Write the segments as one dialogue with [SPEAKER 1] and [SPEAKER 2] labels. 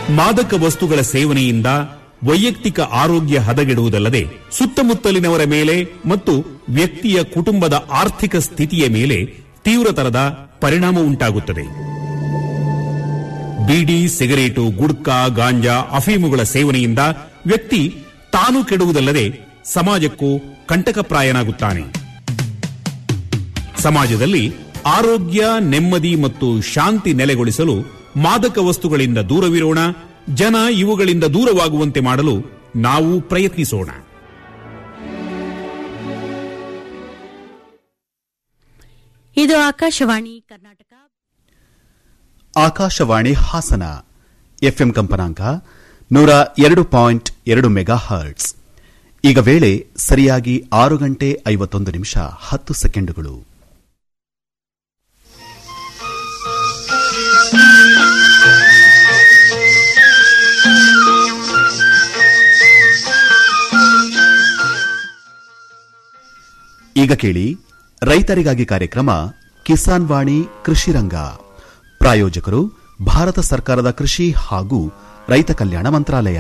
[SPEAKER 1] ಮಾದಕ ವಸ್ತುಗಳ ಸೇವನೆಯಿಂದ ವೈಯಕ್ತಿಕ ಆರೋಗ್ಯ ಹದಗೆಡುವುದಲ್ಲದೆ ಸುತ್ತಮುತ್ತಲಿನವರ ಮೇಲೆ ಮತ್ತು ವ್ಯಕ್ತಿಯ ಕುಟುಂಬದ ಆರ್ಥಿಕ ಸ್ಥಿತಿಯ ಮೇಲೆ ತೀವ್ರತರದ ಪರಿಣಾಮ ಉಂಟಾಗುತ್ತದೆ ಬೀಡಿ ಸಿಗರೇಟು ಗುಡ್ಕಾ ಗಾಂಜಾ ಅಫೀಮುಗಳ ಸೇವನೆಯಿಂದ ವ್ಯಕ್ತಿ ತಾನು ಕೆಡುವುದಲ್ಲದೆ ಸಮಾಜಕ್ಕೂ ಕಂಟಕಪ್ರಾಯನಾಗುತ್ತಾನೆ ಸಮಾಜದಲ್ಲಿ ಆರೋಗ್ಯ ನೆಮ್ಮದಿ ಮತ್ತು ಶಾಂತಿ ನೆಲೆಗೊಳಿಸಲು ಮಾದಕ ವಸ್ತುಗಳಿಂದ ದೂರವಿರೋಣ ಜನ ಇವುಗಳಿಂದ ದೂರವಾಗುವಂತೆ ಮಾಡಲು ನಾವು ಪ್ರಯತ್ನಿಸೋಣ
[SPEAKER 2] ಇದು ಆಕಾಶವಾಣಿ ಕರ್ನಾಟಕ
[SPEAKER 3] ಆಕಾಶವಾಣಿ ಹಾಸನ ಎಫ್ಎಂ ಕಂಪನಾಂಕ ನೂರ ಎರಡು ಪಾಯಿಂಟ್ ಎರಡು ಮೆಗಾ ಹರ್ಟ್ಸ್ ಈಗ ವೇಳೆ ಸರಿಯಾಗಿ ಆರು ಗಂಟೆ ಐವತ್ತೊಂದು ನಿಮಿಷ ಹತ್ತು ಸೆಕೆಂಡುಗಳು ಈಗ ಕೇಳಿ ರೈತರಿಗಾಗಿ ಕಾರ್ಯಕ್ರಮ ಕಿಸಾನ್ ವಾಣಿ ಕೃಷಿ ರಂಗ ಪ್ರಾಯೋಜಕರು ಭಾರತ ಸರ್ಕಾರದ ಕೃಷಿ ಹಾಗೂ ರೈತ ಕಲ್ಯಾಣ ಮಂತ್ರಾಲಯ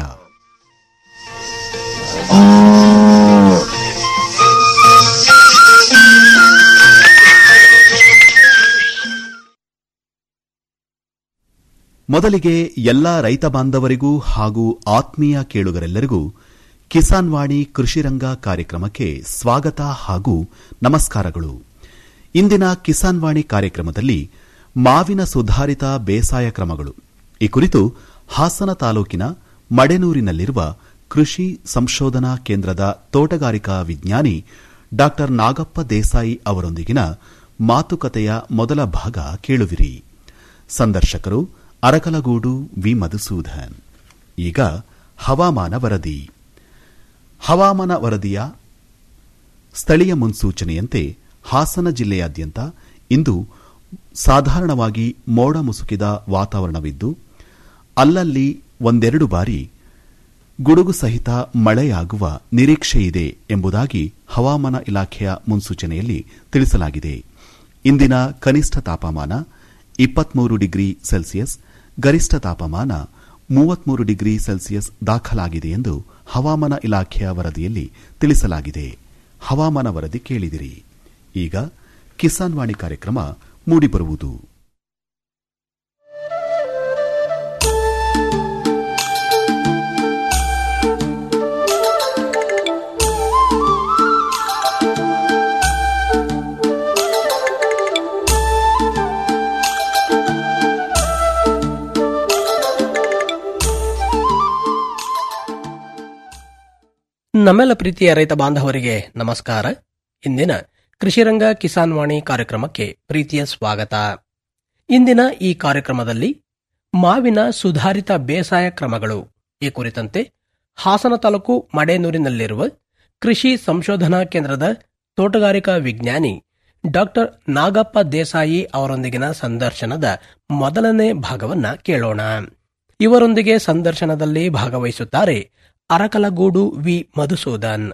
[SPEAKER 3] ಮೊದಲಿಗೆ ಎಲ್ಲ ರೈತ ಬಾಂಧವರಿಗೂ ಹಾಗೂ ಆತ್ಮೀಯ ಕೇಳುಗರೆಲ್ಲರಿಗೂ ಕಿಸಾನ್ ವಾಣಿ ಕೃಷಿ ರಂಗ ಕಾರ್ಯಕ್ರಮಕ್ಕೆ ಸ್ವಾಗತ ಹಾಗೂ ನಮಸ್ಕಾರಗಳು ಇಂದಿನ ಕಿಸಾನ್ ವಾಣಿ ಕಾರ್ಯಕ್ರಮದಲ್ಲಿ ಮಾವಿನ ಸುಧಾರಿತ ಬೇಸಾಯ ಕ್ರಮಗಳು ಈ ಕುರಿತು ಹಾಸನ ತಾಲೂಕಿನ ಮಡೆನೂರಿನಲ್ಲಿರುವ ಕೃಷಿ ಸಂಶೋಧನಾ ಕೇಂದ್ರದ ತೋಟಗಾರಿಕಾ ವಿಜ್ಞಾನಿ ಡಾ ನಾಗಪ್ಪ ದೇಸಾಯಿ ಅವರೊಂದಿಗಿನ ಮಾತುಕತೆಯ ಮೊದಲ ಭಾಗ ಕೇಳುವಿರಿ ಸಂದರ್ಶಕರು ಅರಕಲಗೂಡು ವಿ ಮಧುಸೂದನ್ ಈಗ ಹವಾಮಾನ ವರದಿ ಹವಾಮಾನ ವರದಿಯ ಸ್ಥಳೀಯ ಮುನ್ಸೂಚನೆಯಂತೆ ಹಾಸನ ಜಿಲ್ಲೆಯಾದ್ಯಂತ ಇಂದು ಸಾಧಾರಣವಾಗಿ ಮೋಡ ಮುಸುಕಿದ ವಾತಾವರಣವಿದ್ದು ಅಲ್ಲಲ್ಲಿ ಒಂದೆರಡು ಬಾರಿ ಗುಡುಗು ಸಹಿತ ಮಳೆಯಾಗುವ ನಿರೀಕ್ಷೆಯಿದೆ ಎಂಬುದಾಗಿ ಹವಾಮಾನ ಇಲಾಖೆಯ ಮುನ್ಸೂಚನೆಯಲ್ಲಿ ತಿಳಿಸಲಾಗಿದೆ ಇಂದಿನ ಕನಿಷ್ಠ ತಾಪಮಾನ ಇಪ್ಪತ್ಮೂರು ಡಿಗ್ರಿ ಸೆಲ್ಸಿಯಸ್ ಗರಿಷ್ಠ ತಾಪಮಾನ ಮೂವತ್ಮೂರು ಡಿಗ್ರಿ ಸೆಲ್ಸಿಯಸ್ ದಾಖಲಾಗಿದೆ ಎಂದು ಹವಾಮಾನ ಇಲಾಖೆಯ ವರದಿಯಲ್ಲಿ ತಿಳಿಸಲಾಗಿದೆ ಹವಾಮಾನ ವರದಿ ಕೇಳಿದಿರಿ ಈಗ ಕಿಸಾನ್ ವಾಣಿ ಕಾರ್ಯಕ್ರಮ ಮೂಡಿಬರುವುದು
[SPEAKER 4] ನಮ್ಮೆಲ್ಲ ಪ್ರೀತಿಯ ರೈತ ಬಾಂಧವರಿಗೆ ನಮಸ್ಕಾರ ಇಂದಿನ ಕೃಷಿರಂಗ ಕಿಸಾನ್ ವಾಣಿ ಕಾರ್ಯಕ್ರಮಕ್ಕೆ ಪ್ರೀತಿಯ ಸ್ವಾಗತ ಇಂದಿನ ಈ ಕಾರ್ಯಕ್ರಮದಲ್ಲಿ ಮಾವಿನ ಸುಧಾರಿತ ಬೇಸಾಯ ಕ್ರಮಗಳು ಈ ಕುರಿತಂತೆ ಹಾಸನ ತಾಲೂಕು ಮಡೇನೂರಿನಲ್ಲಿರುವ ಕೃಷಿ ಸಂಶೋಧನಾ ಕೇಂದ್ರದ ತೋಟಗಾರಿಕಾ ವಿಜ್ಞಾನಿ ಡಾಕ್ಟರ್ ನಾಗಪ್ಪ ದೇಸಾಯಿ ಅವರೊಂದಿಗಿನ ಸಂದರ್ಶನದ ಮೊದಲನೇ ಭಾಗವನ್ನ ಕೇಳೋಣ ಇವರೊಂದಿಗೆ ಸಂದರ್ಶನದಲ್ಲಿ ಭಾಗವಹಿಸುತ್ತಾರೆ ಅರಕಲಗೂಡು ವಿ ಮಧುಸೂದನ್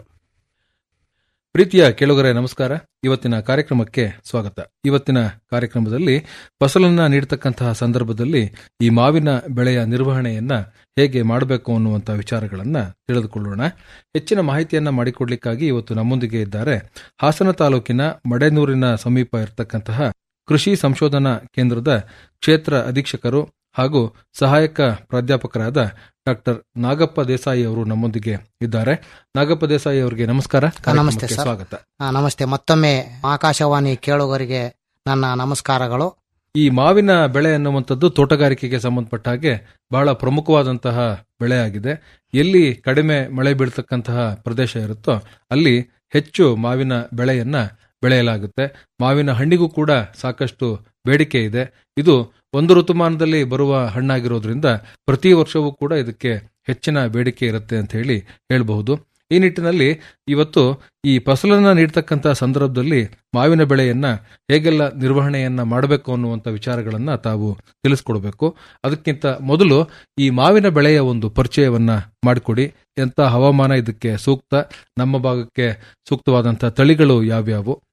[SPEAKER 5] ಪ್ರೀತಿಯ ಕೇಳುಗರೆ ನಮಸ್ಕಾರ ಇವತ್ತಿನ ಕಾರ್ಯಕ್ರಮಕ್ಕೆ ಸ್ವಾಗತ ಇವತ್ತಿನ ಕಾರ್ಯಕ್ರಮದಲ್ಲಿ ಫಸಲನ್ನ ನೀಡತಕ್ಕಂತಹ ಸಂದರ್ಭದಲ್ಲಿ ಈ ಮಾವಿನ ಬೆಳೆಯ ನಿರ್ವಹಣೆಯನ್ನ ಹೇಗೆ ಮಾಡಬೇಕು ಅನ್ನುವಂಥ ವಿಚಾರಗಳನ್ನ ತಿಳಿದುಕೊಳ್ಳೋಣ ಹೆಚ್ಚಿನ ಮಾಹಿತಿಯನ್ನ ಮಾಡಿಕೊಡ್ಲಿಕ್ಕಾಗಿ ಇವತ್ತು ನಮ್ಮೊಂದಿಗೆ ಇದ್ದಾರೆ ಹಾಸನ ತಾಲೂಕಿನ ಮಡೆನೂರಿನ ಸಮೀಪ ಇರತಕ್ಕಂತಹ ಕೃಷಿ ಸಂಶೋಧನಾ ಕೇಂದ್ರದ ಕ್ಷೇತ್ರ ಅಧೀಕ್ಷಕರು ಹಾಗೂ ಸಹಾಯಕ ಪ್ರಾಧ್ಯಾಪಕರಾದ ಡಾಕ್ಟರ್ ನಾಗಪ್ಪ ದೇಸಾಯಿ ಅವರು ನಮ್ಮೊಂದಿಗೆ ಇದ್ದಾರೆ ನಾಗಪ್ಪ ದೇಸಾಯಿ ಅವರಿಗೆ ನಮಸ್ಕಾರ
[SPEAKER 6] ನಮಸ್ತೆ
[SPEAKER 5] ಕಾರ್ಯಕ್ರಮಕ್ಕೆ
[SPEAKER 6] ಸರ್.
[SPEAKER 5] ಸ್ವಾಗತ
[SPEAKER 6] ಆ, ನಮಸ್ತೆ ಮತ್ತೊಮ್ಮೆ ಆಕಾಶವಾಣಿ ಕೇಳುಗರಿಗೆ ನನ್ನ ನಮಸ್ಕಾರಗಳು
[SPEAKER 5] ಈ ಮಾವಿನ ಬೆಳೆ ಅನ್ನುವಂಥದ್ದು ತೋಟಗಾರಿಕೆಗೆ ಸಂಬಂಧಪಟ್ಟ ಹಾಗೆ ಬಹಳ ಪ್ರಮುಖವಾದಂತಹ ಬೆಳೆಯಾಗಿದೆ ಎಲ್ಲಿ ಕಡಿಮೆ ಮಳೆ ಬೀಳ್ತಕ್ಕಂತಹ ಪ್ರದೇಶ ಇರುತ್ತೋ ಅಲ್ಲಿ ಹೆಚ್ಚು ಮಾವಿನ ಬೆಳೆಯನ್ನ ಬೆಳೆಯಲಾಗುತ್ತೆ ಮಾವಿನ ಹಣ್ಣಿಗೂ ಕೂಡ ಸಾಕಷ್ಟು ಬೇಡಿಕೆ ಇದೆ ಇದು ಒಂದು ಋತುಮಾನದಲ್ಲಿ ಬರುವ ಹಣ್ಣಾಗಿರೋದ್ರಿಂದ ಪ್ರತಿ ವರ್ಷವೂ ಕೂಡ ಇದಕ್ಕೆ ಹೆಚ್ಚಿನ ಬೇಡಿಕೆ ಇರುತ್ತೆ ಅಂತ ಹೇಳಿ ಹೇಳಬಹುದು ಈ ನಿಟ್ಟಿನಲ್ಲಿ ಇವತ್ತು ಈ ಫಸಲನ್ನ ನೀಡ್ತಕ್ಕಂಥ ಸಂದರ್ಭದಲ್ಲಿ ಮಾವಿನ ಬೆಳೆಯನ್ನ ಹೇಗೆಲ್ಲ ನಿರ್ವಹಣೆಯನ್ನ ಮಾಡಬೇಕು ಅನ್ನುವಂಥ ವಿಚಾರಗಳನ್ನ ತಾವು ತಿಳಿಸ್ಕೊಡ್ಬೇಕು ಅದಕ್ಕಿಂತ ಮೊದಲು ಈ ಮಾವಿನ ಬೆಳೆಯ ಒಂದು ಪರಿಚಯವನ್ನ ಮಾಡಿಕೊಡಿ ಎಂತ ಹವಾಮಾನ ಇದಕ್ಕೆ ಸೂಕ್ತ ನಮ್ಮ ಭಾಗಕ್ಕೆ ಸೂಕ್ತವಾದಂತಹ ತಳಿಗಳು ಯಾವ್ಯಾವು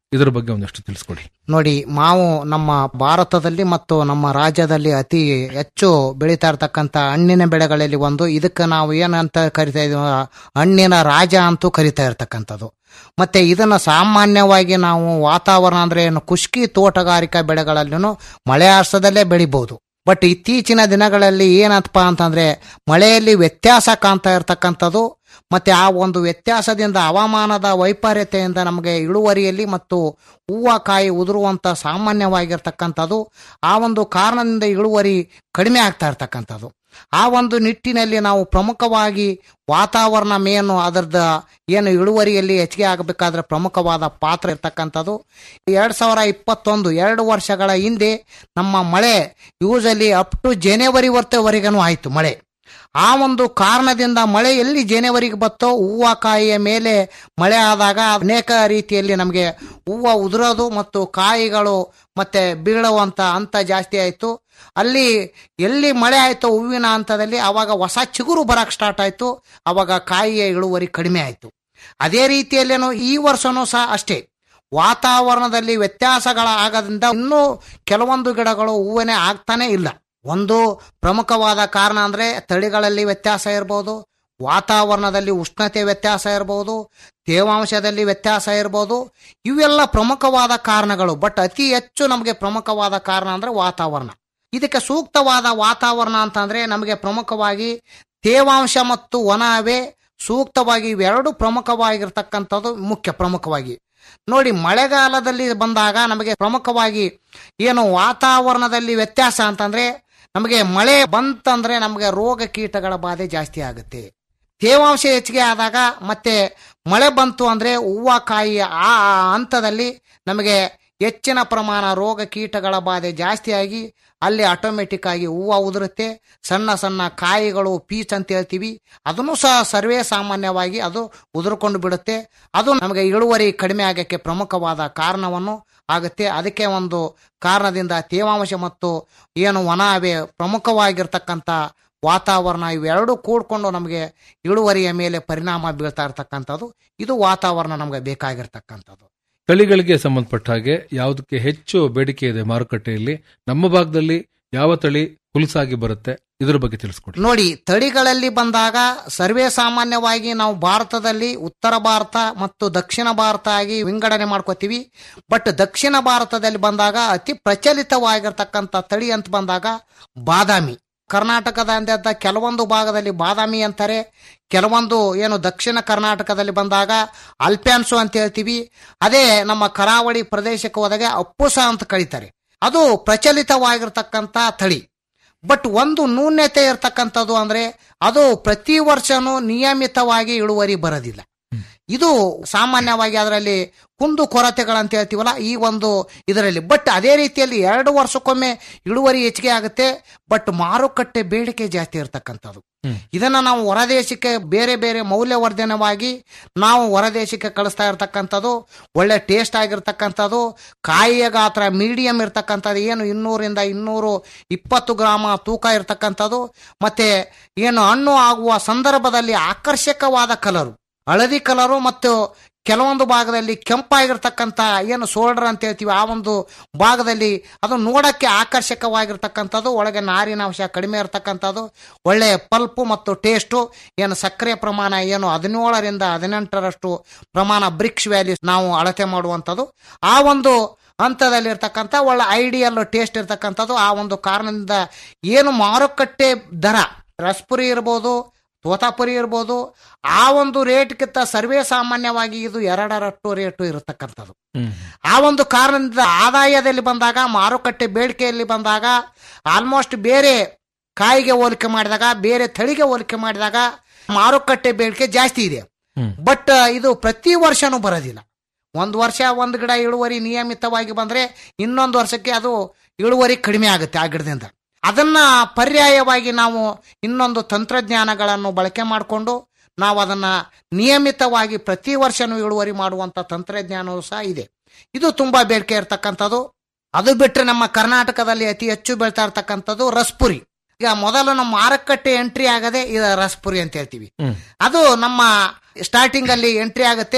[SPEAKER 5] ಇದರ ಬಗ್ಗೆ ಒಂದಷ್ಟು ತಿಳಿಸ್ಕೊಡಿ
[SPEAKER 6] ನೋಡಿ ಮಾವು ನಮ್ಮ ಭಾರತದಲ್ಲಿ ಮತ್ತು ನಮ್ಮ ರಾಜ್ಯದಲ್ಲಿ ಅತಿ ಹೆಚ್ಚು ಬೆಳೀತಾ ಇರತಕ್ಕಂತ ಹಣ್ಣಿನ ಬೆಳೆಗಳಲ್ಲಿ ಒಂದು ಇದಕ್ಕೆ ನಾವು ಏನಂತ ಕರಿತಾ ಇದೀವಿ ಹಣ್ಣಿನ ರಾಜ ಅಂತೂ ಕರಿತಾ ಇರ್ತಕ್ಕಂಥದ್ದು ಮತ್ತೆ ಇದನ್ನ ಸಾಮಾನ್ಯವಾಗಿ ನಾವು ವಾತಾವರಣ ಅಂದ್ರೆ ಏನು ಖುಷ್ಕಿ ತೋಟಗಾರಿಕಾ ಬೆಳೆಗಳಲ್ಲೂ ಮಳೆ ಆಶ್ರದಲ್ಲೇ ಬೆಳಿಬಹುದು ಬಟ್ ಇತ್ತೀಚಿನ ದಿನಗಳಲ್ಲಿ ಏನಪ್ಪ ಅಂತಂದ್ರೆ ಮಳೆಯಲ್ಲಿ ವ್ಯತ್ಯಾಸ ಕಾಣ್ತಾ ಇರತಕ್ಕಂಥದ್ದು ಮತ್ತೆ ಆ ಒಂದು ವ್ಯತ್ಯಾಸದಿಂದ ಹವಾಮಾನದ ವೈಪರೀತ್ಯದಿಂದ ನಮಗೆ ಇಳುವರಿಯಲ್ಲಿ ಮತ್ತು ಹೂವು ಕಾಯಿ ಉದುರುವಂತ ಸಾಮಾನ್ಯವಾಗಿರ್ತಕ್ಕಂಥದ್ದು ಆ ಒಂದು ಕಾರಣದಿಂದ ಇಳುವರಿ ಕಡಿಮೆ ಆಗ್ತಾ ಇರ್ತಕ್ಕಂಥದ್ದು ಆ ಒಂದು ನಿಟ್ಟಿನಲ್ಲಿ ನಾವು ಪ್ರಮುಖವಾಗಿ ವಾತಾವರಣ ಮೇನು ಅದರದ ಏನು ಇಳುವರಿಯಲ್ಲಿ ಹೆಚ್ಚಿಗೆ ಆಗಬೇಕಾದ್ರೆ ಪ್ರಮುಖವಾದ ಪಾತ್ರ ಇರ್ತಕ್ಕಂಥದ್ದು ಎರಡ್ ಸಾವಿರ ಇಪ್ಪತ್ತೊಂದು ಎರಡು ವರ್ಷಗಳ ಹಿಂದೆ ನಮ್ಮ ಮಳೆ ಯೂಸಲಿ ಅಪ್ ಟು ಜನವರಿ ವರೆಗೂ ಆಯ್ತು ಮಳೆ ಆ ಒಂದು ಕಾರಣದಿಂದ ಮಳೆ ಎಲ್ಲಿ ಜನವರಿಗೆ ಬತ್ತೋ ಹೂವು ಕಾಯಿಯ ಮೇಲೆ ಮಳೆ ಆದಾಗ ಅನೇಕ ರೀತಿಯಲ್ಲಿ ನಮಗೆ ಹೂವು ಉದುರೋದು ಮತ್ತು ಕಾಯಿಗಳು ಮತ್ತೆ ಬೀಳುವಂತ ಹಂತ ಜಾಸ್ತಿ ಆಯ್ತು ಅಲ್ಲಿ ಎಲ್ಲಿ ಮಳೆ ಆಯ್ತೋ ಹೂವಿನ ಹಂತದಲ್ಲಿ ಅವಾಗ ಹೊಸ ಚಿಗುರು ಬರಕ್ ಸ್ಟಾರ್ಟ್ ಆಯ್ತು ಅವಾಗ ಕಾಯಿಯ ಇಳುವರಿ ಕಡಿಮೆ ಆಯ್ತು ಅದೇ ರೀತಿಯಲ್ಲೇನು ಈ ವರ್ಷನೂ ಸಹ ಅಷ್ಟೇ ವಾತಾವರಣದಲ್ಲಿ ವ್ಯತ್ಯಾಸಗಳ ಆಗದಿಂದ ಇನ್ನೂ ಕೆಲವೊಂದು ಗಿಡಗಳು ಹೂವನೇ ಆಗ್ತಾನೆ ಇಲ್ಲ ಒಂದು ಪ್ರಮುಖವಾದ ಕಾರಣ ಅಂದ್ರೆ ತಳಿಗಳಲ್ಲಿ ವ್ಯತ್ಯಾಸ ಇರಬಹುದು ವಾತಾವರಣದಲ್ಲಿ ಉಷ್ಣತೆ ವ್ಯತ್ಯಾಸ ಇರಬಹುದು ತೇವಾಂಶದಲ್ಲಿ ವ್ಯತ್ಯಾಸ ಇರಬಹುದು ಇವೆಲ್ಲ ಪ್ರಮುಖವಾದ ಕಾರಣಗಳು ಬಟ್ ಅತಿ ಹೆಚ್ಚು ನಮಗೆ ಪ್ರಮುಖವಾದ ಕಾರಣ ಅಂದ್ರೆ ವಾತಾವರಣ ಇದಕ್ಕೆ ಸೂಕ್ತವಾದ ವಾತಾವರಣ ಅಂತಂದ್ರೆ ನಮಗೆ ಪ್ರಮುಖವಾಗಿ ತೇವಾಂಶ ಮತ್ತು ವನ ಹವೆ ಸೂಕ್ತವಾಗಿ ಇವೆರಡು ಪ್ರಮುಖವಾಗಿರ್ತಕ್ಕಂಥದ್ದು ಮುಖ್ಯ ಪ್ರಮುಖವಾಗಿ ನೋಡಿ ಮಳೆಗಾಲದಲ್ಲಿ ಬಂದಾಗ ನಮಗೆ ಪ್ರಮುಖವಾಗಿ ಏನು ವಾತಾವರಣದಲ್ಲಿ ವ್ಯತ್ಯಾಸ ಅಂತಂದ್ರೆ ನಮಗೆ ಮಳೆ ಬಂತಂದ್ರೆ ನಮಗೆ ರೋಗ ಕೀಟಗಳ ಬಾಧೆ ಜಾಸ್ತಿ ಆಗುತ್ತೆ ತೇವಾಂಶ ಹೆಚ್ಚಿಗೆ ಆದಾಗ ಮತ್ತೆ ಮಳೆ ಬಂತು ಅಂದ್ರೆ ಹೂವು ಕಾಯಿ ಆ ಆ ಹಂತದಲ್ಲಿ ನಮಗೆ ಹೆಚ್ಚಿನ ಪ್ರಮಾಣ ರೋಗ ಕೀಟಗಳ ಬಾಧೆ ಜಾಸ್ತಿಯಾಗಿ ಅಲ್ಲಿ ಆಟೋಮೆಟಿಕ್ ಆಗಿ ಹೂವು ಉದುರುತ್ತೆ ಸಣ್ಣ ಸಣ್ಣ ಕಾಯಿಗಳು ಪೀಚ್ ಅಂತ ಹೇಳ್ತೀವಿ ಅದನ್ನು ಸಹ ಸರ್ವೇ ಸಾಮಾನ್ಯವಾಗಿ ಅದು ಉದುರ್ಕೊಂಡು ಬಿಡುತ್ತೆ ಅದು ನಮಗೆ ಇಳುವರಿ ಕಡಿಮೆ ಆಗಕ್ಕೆ ಪ್ರಮುಖವಾದ ಕಾರಣವನ್ನು ಆಗುತ್ತೆ ಅದಕ್ಕೆ ಒಂದು ಕಾರಣದಿಂದ ತೇವಾಂಶ ಮತ್ತು ಏನು ವನ ಹವೆ ಪ್ರಮುಖವಾಗಿರ್ತಕ್ಕಂಥ ವಾತಾವರಣ ಇವೆರಡು ಕೂಡ್ಕೊಂಡು ನಮಗೆ ಇಳುವರಿಯ ಮೇಲೆ ಪರಿಣಾಮ ಬೀಳ್ತಾ ಇರ್ತಕ್ಕಂಥದ್ದು ಇದು ವಾತಾವರಣ ನಮಗೆ ಬೇಕಾಗಿರ್ತಕ್ಕಂಥದ್ದು
[SPEAKER 5] ತಳಿಗಳಿಗೆ ಸಂಬಂಧಪಟ್ಟ ಹಾಗೆ ಯಾವುದಕ್ಕೆ ಹೆಚ್ಚು ಬೇಡಿಕೆ ಇದೆ ಮಾರುಕಟ್ಟೆಯಲ್ಲಿ ನಮ್ಮ ಭಾಗದಲ್ಲಿ ಯಾವ ತಳಿ ಹುಲಸಾಗಿ ಬರುತ್ತೆ ಇದರ ಬಗ್ಗೆ ತಿಳಿಸ್ಕೊಡಿ
[SPEAKER 6] ನೋಡಿ ತಳಿಗಳಲ್ಲಿ ಬಂದಾಗ ಸರ್ವೇ ಸಾಮಾನ್ಯವಾಗಿ ನಾವು ಭಾರತದಲ್ಲಿ ಉತ್ತರ ಭಾರತ ಮತ್ತು ದಕ್ಷಿಣ ಭಾರತ ಆಗಿ ವಿಂಗಡಣೆ ಮಾಡ್ಕೋತೀವಿ ಬಟ್ ದಕ್ಷಿಣ ಭಾರತದಲ್ಲಿ ಬಂದಾಗ ಅತಿ ಪ್ರಚಲಿತವಾಗಿರ್ತಕ್ಕಂಥ ತಳಿ ಅಂತ ಬಂದಾಗ ಬಾದಾಮಿ ಕರ್ನಾಟಕದ ಕೆಲವೊಂದು ಭಾಗದಲ್ಲಿ ಬಾದಾಮಿ ಅಂತಾರೆ ಕೆಲವೊಂದು ಏನು ದಕ್ಷಿಣ ಕರ್ನಾಟಕದಲ್ಲಿ ಬಂದಾಗ ಅಲ್ಪ್ಯಾನ್ಸು ಅಂತ ಹೇಳ್ತೀವಿ ಅದೇ ನಮ್ಮ ಕರಾವಳಿ ಪ್ರದೇಶಕ್ಕೆ ಹೋದಾಗ ಅಪ್ಪುಸ ಅಂತ ಕರೀತಾರೆ ಅದು ಪ್ರಚಲಿತವಾಗಿರ್ತಕ್ಕಂಥ ತಳಿ ಬಟ್ ಒಂದು ನ್ಯೂನ್ಯತೆ ಇರ್ತಕ್ಕಂಥದ್ದು ಅಂದ್ರೆ ಅದು ಪ್ರತಿ ವರ್ಷನೂ ನಿಯಮಿತವಾಗಿ ಇಳುವರಿ ಬರೋದಿಲ್ಲ ಇದು ಸಾಮಾನ್ಯವಾಗಿ ಅದರಲ್ಲಿ ಕುಂದು ಕೊರತೆಗಳಂತ ಹೇಳ್ತೀವಲ್ಲ ಈ ಒಂದು ಇದರಲ್ಲಿ ಬಟ್ ಅದೇ ರೀತಿಯಲ್ಲಿ ಎರಡು ವರ್ಷಕ್ಕೊಮ್ಮೆ ಇಳುವರಿ ಹೆಚ್ಚಿಗೆ ಆಗುತ್ತೆ ಬಟ್ ಮಾರುಕಟ್ಟೆ ಬೇಡಿಕೆ ಜಾಸ್ತಿ ಇರ್ತಕ್ಕಂಥದ್ದು ಇದನ್ನ ನಾವು ಹೊರದೇಶಕ್ಕೆ ಬೇರೆ ಬೇರೆ ಮೌಲ್ಯವರ್ಧನವಾಗಿ ನಾವು ಹೊರದೇಶಕ್ಕೆ ಕಳಿಸ್ತಾ ಇರ್ತಕ್ಕಂಥದ್ದು ಒಳ್ಳೆ ಟೇಸ್ಟ್ ಆಗಿರ್ತಕ್ಕಂಥದ್ದು ಕಾಯಿಯ ಗಾತ್ರ ಮೀಡಿಯಂ ಇರ್ತಕ್ಕಂಥದ್ದು ಏನು ಇನ್ನೂರಿಂದ ಇನ್ನೂರು ಇಪ್ಪತ್ತು ಗ್ರಾಮ ತೂಕ ಇರ್ತಕ್ಕಂಥದ್ದು ಮತ್ತೆ ಏನು ಹಣ್ಣು ಆಗುವ ಸಂದರ್ಭದಲ್ಲಿ ಆಕರ್ಷಕವಾದ ಕಲರು ಹಳದಿ ಕಲರು ಮತ್ತು ಕೆಲವೊಂದು ಭಾಗದಲ್ಲಿ ಕೆಂಪಾಗಿರ್ತಕ್ಕಂಥ ಏನು ಸೋಲ್ಡರ್ ಅಂತ ಹೇಳ್ತೀವಿ ಆ ಒಂದು ಭಾಗದಲ್ಲಿ ಅದು ನೋಡಕ್ಕೆ ಆಕರ್ಷಕವಾಗಿರ್ತಕ್ಕಂಥದ್ದು ಒಳಗೆ ನಾರಿನಾಂಶ ಕಡಿಮೆ ಇರತಕ್ಕಂಥದ್ದು ಒಳ್ಳೆಯ ಪಲ್ಪು ಮತ್ತು ಟೇಸ್ಟು ಏನು ಸಕ್ಕರೆ ಪ್ರಮಾಣ ಏನು ಹದಿನೇಳರಿಂದ ಹದಿನೆಂಟರಷ್ಟು ಪ್ರಮಾಣ ಬ್ರಿಕ್ಸ್ ವ್ಯಾಲ್ಯೂ ನಾವು ಅಳತೆ ಮಾಡುವಂಥದ್ದು ಆ ಒಂದು ಹಂತದಲ್ಲಿ ಇರ್ತಕ್ಕಂಥ ಒಳ್ಳೆ ಐಡಿಯಲ್ ಟೇಸ್ಟ್ ಇರ್ತಕ್ಕಂಥದ್ದು ಆ ಒಂದು ಕಾರಣದಿಂದ ಏನು ಮಾರುಕಟ್ಟೆ ದರ ರಸ್ಪುರಿ ಇರ್ಬೋದು ತೋತಾಪುರಿ ಇರ್ಬೋದು ಆ ಒಂದು ರೇಟ್ಗಿಂತ ಸರ್ವೇ ಸಾಮಾನ್ಯವಾಗಿ ಇದು ಎರಡರಷ್ಟು ರೇಟು ಇರತಕ್ಕಂಥದ್ದು ಆ ಒಂದು ಕಾರಣದಿಂದ ಆದಾಯದಲ್ಲಿ ಬಂದಾಗ ಮಾರುಕಟ್ಟೆ ಬೇಡಿಕೆಯಲ್ಲಿ ಬಂದಾಗ ಆಲ್ಮೋಸ್ಟ್ ಬೇರೆ ಕಾಯಿಗೆ ಹೋಲಿಕೆ ಮಾಡಿದಾಗ ಬೇರೆ ತಳಿಗೆ ಹೋಲಿಕೆ ಮಾಡಿದಾಗ ಮಾರುಕಟ್ಟೆ ಬೇಡಿಕೆ ಜಾಸ್ತಿ ಇದೆ ಬಟ್ ಇದು ಪ್ರತಿ ವರ್ಷನೂ ಬರೋದಿಲ್ಲ ಒಂದು ವರ್ಷ ಒಂದು ಗಿಡ ಇಳುವರಿ ನಿಯಮಿತವಾಗಿ ಬಂದ್ರೆ ಇನ್ನೊಂದು ವರ್ಷಕ್ಕೆ ಅದು ಇಳುವರಿ ಕಡಿಮೆ ಆಗುತ್ತೆ ಆ ಗಿಡದಿಂದ ಅದನ್ನ ಪರ್ಯಾಯವಾಗಿ ನಾವು ಇನ್ನೊಂದು ತಂತ್ರಜ್ಞಾನಗಳನ್ನು ಬಳಕೆ ಮಾಡಿಕೊಂಡು ನಾವು ಅದನ್ನ ನಿಯಮಿತವಾಗಿ ಪ್ರತಿ ವರ್ಷನೂ ಇಳುವರಿ ಮಾಡುವಂತ ತಂತ್ರಜ್ಞಾನವೂ ಸಹ ಇದೆ ಇದು ತುಂಬಾ ಬೇಡಿಕೆ ಇರತಕ್ಕಂಥದ್ದು ಅದು ಬಿಟ್ಟರೆ ನಮ್ಮ ಕರ್ನಾಟಕದಲ್ಲಿ ಅತಿ ಹೆಚ್ಚು ಬೆಳ್ತಾ ಇರ್ತಕ್ಕಂಥದ್ದು ರಸ್ಪುರಿ ಈಗ ಮೊದಲು ನಮ್ಮ ಮಾರುಕಟ್ಟೆ ಎಂಟ್ರಿ ಆಗದೆ ಇದು ರಸ್ಪುರಿ ಅಂತ ಹೇಳ್ತೀವಿ ಅದು ನಮ್ಮ ಸ್ಟಾರ್ಟಿಂಗ್ ಅಲ್ಲಿ ಎಂಟ್ರಿ ಆಗುತ್ತೆ